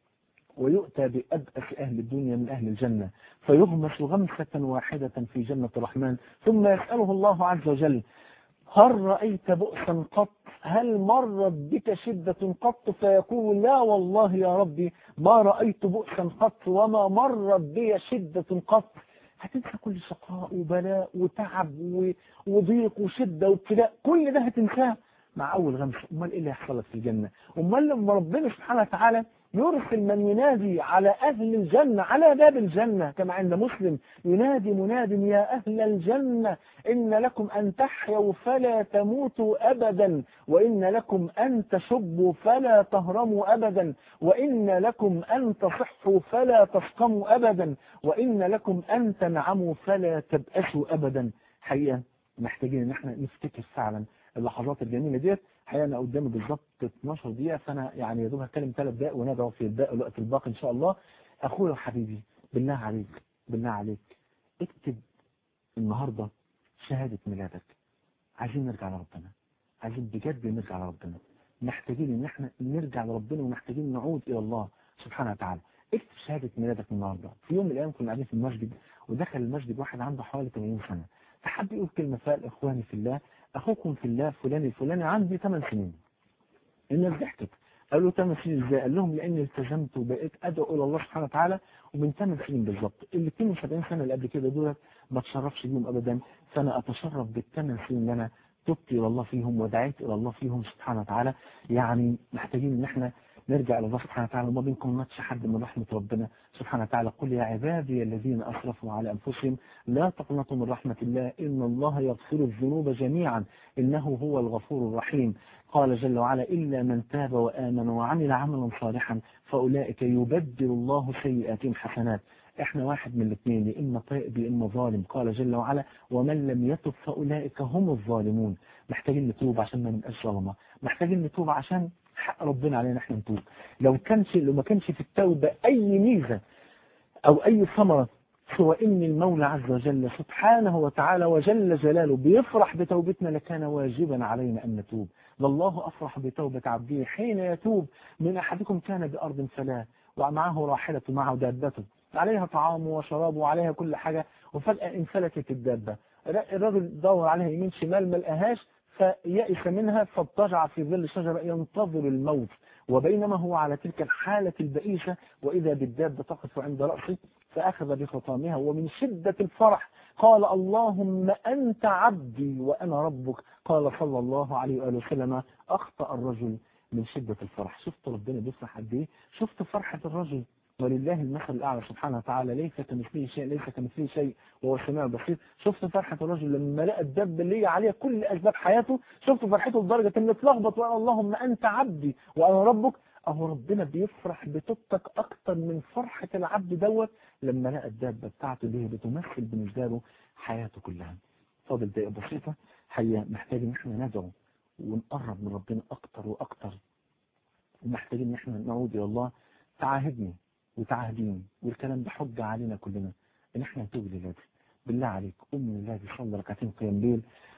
ويؤتى بأبأس أهل الدنيا من أهل الجنة فيغمس غمسة واحدة في جنة الرحمن ثم يسأله الله عز وجل هل رأيت بؤسا قط هل مرت بك شدة قط فيقول لا والله يا ربي ما رأيت بؤسا قط وما مرت بي شدة قط هتنسى كل شقاء وبلاء وتعب و- وضيق وشدة وابتلاء كل ده هتنساه مع أول غمسة أمال إيه اللي هيحصل لك في الجنة أمال لما ربنا سبحانه وتعالى يرسل من ينادي على أهل الجنة على باب الجنة كما عند مسلم ينادي مناد يا أهل الجنة إن لكم أن تحيوا فلا تموتوا أبدا وإن لكم أن تشبوا فلا تهرموا أبدا وإن لكم أن تصحوا فلا تسقموا أبدا وإن لكم أن تنعموا فلا تبأسوا أبدا حقيقة محتاجين ان احنا نفتكر فعلا اللحظات الجميله ديت حقيقه انا قدامي بالظبط 12 دقيقه فانا يعني يا دوب هتكلم ثلاث دقائق وندعو في الباقي الوقت الباقي ان شاء الله اخويا وحبيبي بالله عليك بالله عليك اكتب النهارده شهاده ميلادك عايزين نرجع لربنا عايزين بجد نرجع لربنا محتاجين ان احنا نرجع لربنا ومحتاجين نعود الى الله سبحانه وتعالى اكتب شهاده ميلادك النهارده في يوم من الايام كنا قاعدين في المسجد ودخل المسجد واحد عنده حوالي 80 سنه فحب يقول كلمه فقال اخواني في الله اخوكم في الله فلان الفلاني عندي 8 سنين الناس ضحكت قالوا 8 سنين ازاي؟ قال لهم لاني التزمت وبقيت ادعو الى الله سبحانه وتعالى ومن 8 سنين بالظبط ال 72 سنه اللي قبل كده دولت ما اتشرفش بيهم ابدا فانا اتشرف بالثمان سنين اللي انا تبت الى الله فيهم ودعيت الى الله فيهم سبحانه وتعالى يعني محتاجين ان احنا نرجع الى الله سبحانه وتعالى وما بينكم نطش حد من رحمه ربنا سبحانه وتعالى قل يا عبادي الذين اسرفوا على انفسهم لا تقنطوا من رحمه الله ان الله يغفر الذنوب جميعا انه هو الغفور الرحيم قال جل وعلا الا من تاب وامن وعمل عملا صالحا فاولئك يبدل الله سيئاتهم حسنات احنا واحد من الاثنين يا اما طيب يا اما ظالم قال جل وعلا ومن لم يتب فاولئك هم الظالمون محتاجين نتوب عشان ما نبقاش ظلمه محتاجين نتوب عشان حق ربنا علينا احنا نتوب لو كانش لو ما كانش في التوبه اي ميزه او اي ثمره سوى ان المولى عز وجل سبحانه وتعالى وجل جلاله بيفرح بتوبتنا لكان واجبا علينا ان نتوب والله افرح بتوبه عبده حين يتوب من احدكم كان بارض فلا ومعه راحلته معه دابته عليها طعامه وشرابه وعليها كل حاجة وفجأة انفلتت الدابة الراجل دور عليها يمين شمال ما لقاهاش فيأس منها فاضطجع في ظل شجرة ينتظر الموت وبينما هو على تلك الحالة البئيسة وإذا بالدابة تقف عند رأسه فأخذ بخطامها ومن شدة الفرح قال اللهم أنت عبدي وأنا ربك قال صلى الله عليه وآله وسلم أخطأ الرجل من شدة الفرح شفت ربنا بيفرح قد إيه شفت فرحة الرجل ولله المثل الأعلى سبحانه وتعالى ليس كمثله شيء ليس كمثله شيء وهو السميع البصير شفت فرحة الرجل لما لقى الدب اللي هي عليها كل أسباب حياته شفت فرحته لدرجة إنه اتلخبط وقال اللهم أنت عبدي وأنا ربك أهو ربنا بيفرح بتوبتك أكتر من فرحة العبد دوت لما لقى الدابة بتاعته دي بتمثل بالنسبة له حياته كلها فاضل دقيقة بسيطة حقيقة محتاج إن احنا ندعو ونقرب من ربنا أكتر وأكتر ومحتاجين إن احنا نعود إلى الله تعاهدني وتعهدين والكلام ده حجة علينا كلنا ان احنا نتوب لله بالله عليك قوم لله صلى ركعتين قيام ليل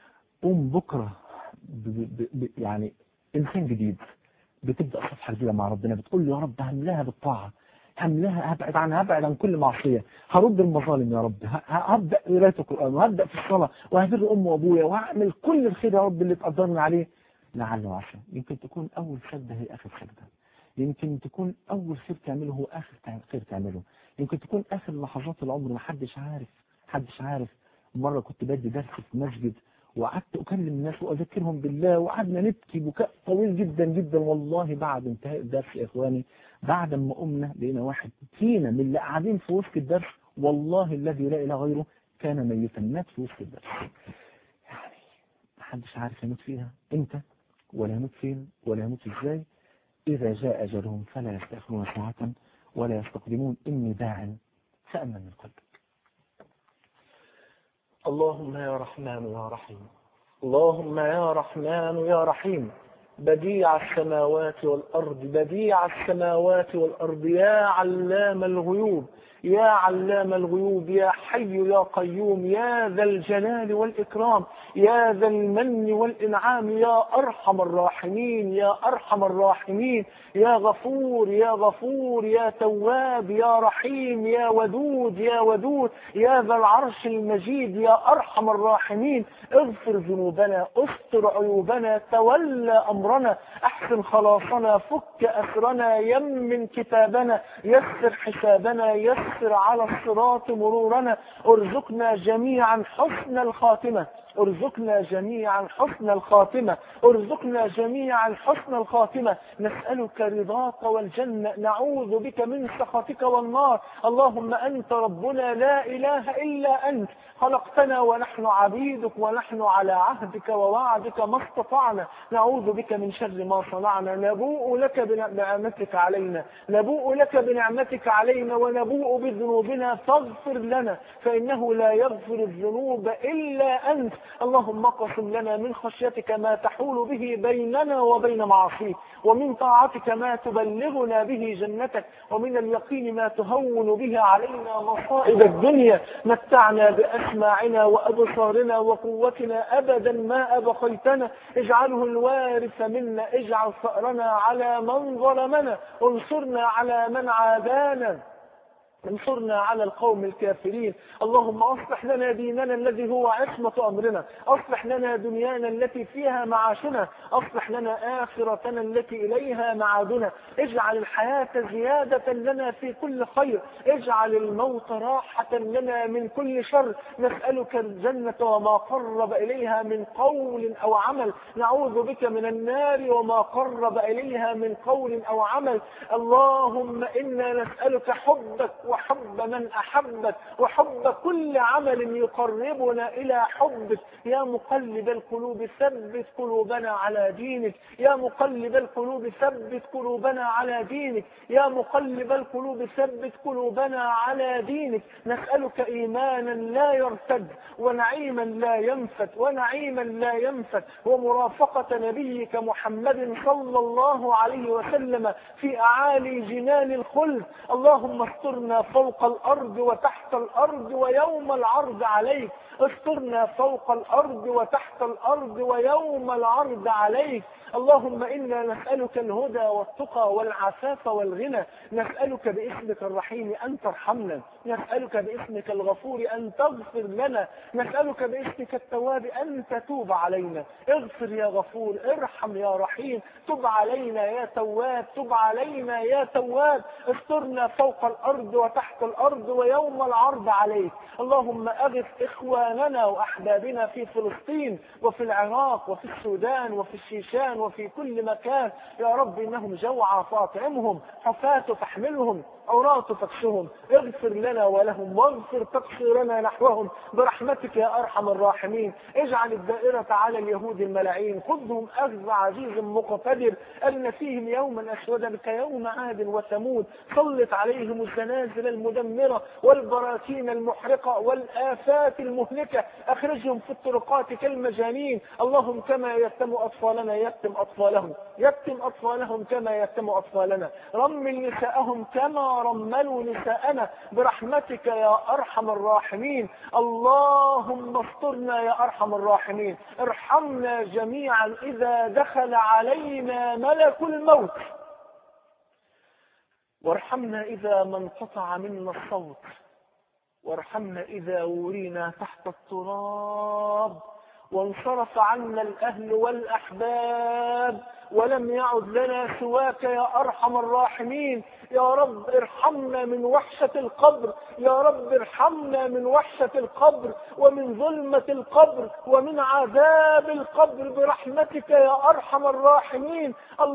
قوم بكرة ب ب ب يعني انسان جديد بتبدأ صفحة جديدة مع ربنا بتقول له يا رب هملاها بالطاعة هملاها هبعد عن هبعد عن كل معصية هرد المظالم يا رب هبدأ قراية القرآن وهبدأ في الصلاة وهبر أمي وأبويا وهعمل كل الخير يا رب اللي تقدرني عليه لعل وعسى يمكن تكون أول سجدة هي آخر سجدة يمكن تكون أول خير تعمله هو آخر خير تعمله يمكن تكون آخر لحظات العمر محدش عارف محدش عارف مرة كنت بدي درس في مسجد وقعدت أكلم الناس وأذكرهم بالله وقعدنا نبكي بكاء طويل جدا جدا والله بعد انتهاء الدرس يا إخواني بعد ما قمنا لقينا واحد فينا من اللي قاعدين في وسط الدرس والله الذي لا إله غيره كان ميتا مات في وسط الدرس يعني محدش عارف يموت فيها امتى ولا يموت فين ولا يموت ازاي إذا جاء أجلهم فلا يستأخرون ساعة ولا يستقدمون إني داع فأمن من قلبك اللهم يا رحمن يا رحيم اللهم يا رحمن يا رحيم بديع السماوات والأرض بديع السماوات والأرض يا علام الغيوب يا علام الغيوب يا حي يا قيوم يا ذا الجلال والإكرام يا ذا المن والإنعام يا أرحم الراحمين يا أرحم الراحمين يا غفور يا غفور يا تواب يا رحيم يا ودود يا ودود يا ذا العرش المجيد يا أرحم الراحمين اغفر ذنوبنا استر عيوبنا تولى أمرنا أحسن خلاصنا فك أسرنا يمن كتابنا يسر حسابنا يسر على الصراط مرورنا ارزقنا جميعا حسن الخاتمة ارزقنا جميعا حسن الخاتمة ارزقنا جميعا حسن الخاتمة نسألك رضاك والجنة نعوذ بك من سخطك والنار اللهم أنت ربنا لا إله إلا أنت خلقتنا ونحن عبيدك ونحن على عهدك ووعدك ما استطعنا نعوذ بك من شر ما صنعنا نبوء لك بنعمتك علينا نبوء لك بنعمتك علينا ونبوء بذنوبنا فاغفر لنا فإنه لا يغفر الذنوب إلا أنت اللهم اقسم لنا من خشيتك ما تحول به بيننا وبين معاصيك ومن طاعتك ما تبلغنا به جنتك ومن اليقين ما تهون به علينا مصائب الدنيا متعنا بأسماعنا وأبصارنا وقوتنا أبدا ما أبقيتنا اجعله الوارث منا اجعل ثأرنا على من ظلمنا انصرنا على من عادانا انصرنا على القوم الكافرين اللهم اصلح لنا ديننا الذي هو عصمة امرنا اصلح لنا دنيانا التي فيها معاشنا اصلح لنا اخرتنا التي اليها معادنا اجعل الحياة زيادة لنا في كل خير اجعل الموت راحة لنا من كل شر نسألك الجنة وما قرب اليها من قول او عمل نعوذ بك من النار وما قرب اليها من قول او عمل اللهم انا نسألك حبك وحب من أحبك وحب كل عمل يقربنا إلى حبك يا مقلب القلوب ثبت قلوبنا على دينك يا مقلب القلوب ثبت قلوبنا على دينك يا مقلب القلوب ثبت قلوبنا على دينك نسألك إيمانا لا يرتد ونعيما لا ينفت ونعيما لا ينفت ومرافقة نبيك محمد صلى الله عليه وسلم في أعالي جنان الخلد اللهم استرنا فوق الأرض وتحت الأرض ويوم العرض عليك استرنا فوق الأرض وتحت الأرض ويوم العرض عليك اللهم إنا نسألك الهدى والتقى والعفاف والغنى نسألك باسمك الرحيم أن ترحمنا نسألك باسمك الغفور أن تغفر لنا نسألك باسمك التواب أن تتوب علينا اغفر يا غفور ارحم يا رحيم تب علينا يا تواب تب علينا يا تواب استرنا فوق الأرض وتحت الأرض ويوم العرض عليك اللهم أغث إخواننا وأحبابنا في فلسطين وفي العراق وفي السودان وفي الشيشان وفي كل مكان يا رب إنهم جوعى فاطعمهم حفاة فاحملهم عراة فاكسهم اغفر لنا ولهم واغفر تقصيرنا نحوهم برحمتك يا أرحم الراحمين اجعل الدائرة على اليهود الملاعين خذهم أخذ عزيز مقتدر أن فيهم يوما أسودا كيوم عاد وثمود سلط عليهم الزلازل المدمرة والبراكين المحرقة والآفات المهلكة أخرجهم في الطرقات كالمجانين اللهم كما يتم أطفالنا يتم أطفالهم يتم أطفالهم كما يتم أطفالنا رمل نساءهم كما رملوا نساءنا برحمتك يا أرحم الراحمين اللهم استرنا يا أرحم الراحمين ارحمنا جميعا إذا دخل علينا ملك الموت وارحمنا إذا ما انقطع منا الصوت وارحمنا إذا ورينا تحت التراب وانصرف عنا الأهل والأحباب ولم يعد لنا سواك يا أرحم الراحمين يا رب ارحمنا من وحشة القبر يا رب ارحمنا من وحشة القبر ومن ظلمة القبر ومن عذاب القبر برحمتك يا أرحم الراحمين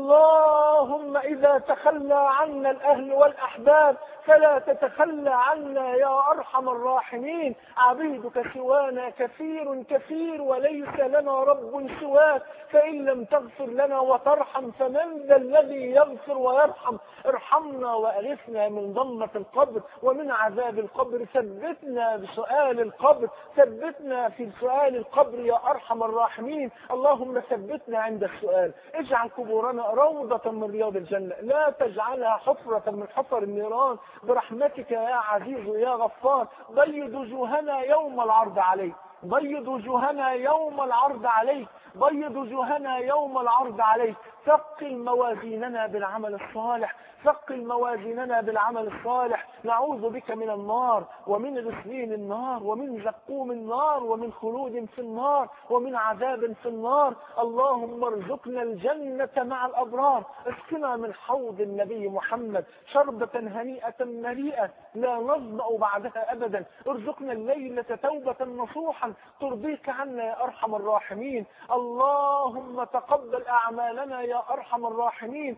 اللهم إذا تخلى عنا الأهل والأحباب فلا تتخلى عنا يا أرحم الراحمين عبيدك سوانا كثير كثير وليس لنا رب سواك فإن لم تغفر لنا وترحم فمن ذا الذي يغفر ويرحم ارحمنا وأغثنا من ضمة القبر ومن عذاب القبر ثبتنا بسؤال القبر ثبتنا في سؤال القبر يا أرحم الراحمين اللهم ثبتنا عند السؤال اجعل قبورنا روضة من رياض الجنة لا تجعلها حفرة من حفر النيران برحمتك يا عزيز يا غفار بيض وجوهنا يوم العرض عليك بيض وجوهنا يوم العرض عليك بيض وجوهنا يوم العرض عليك ثقل موازيننا بالعمل الصالح ثقل موازيننا بالعمل الصالح نعوذ بك من النار ومن غسلين النار ومن زقوم النار ومن خلود في النار ومن عذاب في النار اللهم ارزقنا الجنة مع الأبرار اسقنا من حوض النبي محمد شربة هنيئة مليئة لا نظمأ بعدها أبدا ارزقنا الليلة توبة نصوحا ترضيك عنا يا أرحم الراحمين اللهم تقبل أعمالنا يا أرحم الراحمين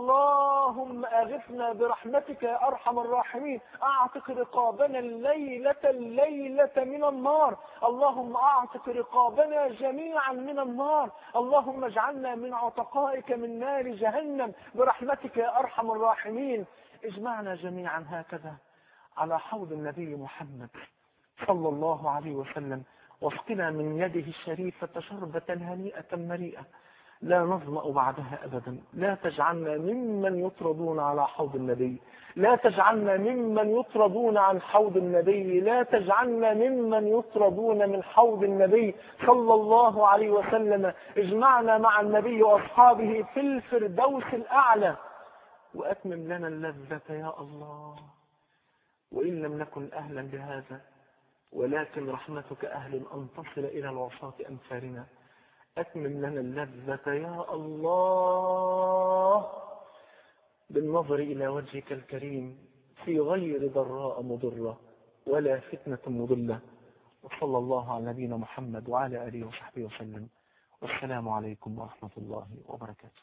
اللهم أغثنا برحمتك يا أرحم الراحمين أعتق رقابنا الليلة الليلة من النار اللهم أعتق رقابنا جميعا من النار اللهم اجعلنا من عتقائك من نار جهنم برحمتك يا أرحم الراحمين اجمعنا جميعا هكذا على حوض النبي محمد صلى الله عليه وسلم واسقنا من يده الشريفة شربة هنيئة مريئة لا نظمأ بعدها أبدا لا تجعلنا ممن يطردون على حوض النبي لا تجعلنا ممن يطردون عن حوض النبي لا تجعلنا ممن يطردون من حوض النبي صلى الله عليه وسلم اجمعنا مع النبي وأصحابه في الفردوس الأعلى وأتمم لنا اللذة يا الله وإن لم نكن أهلا بهذا ولكن رحمتك أهل أن تصل إلى العصاة أمثالنا أتمم لنا اللذة يا الله بالنظر إلى وجهك الكريم في غير ضراء مضرة ولا فتنة مضلة وصلى الله على نبينا محمد وعلى آله وصحبه وسلم والسلام عليكم ورحمة الله وبركاته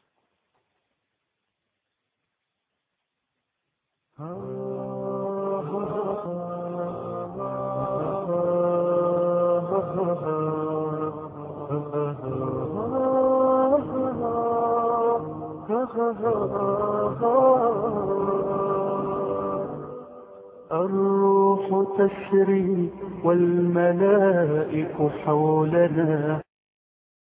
الروح تسري والملائك حولنا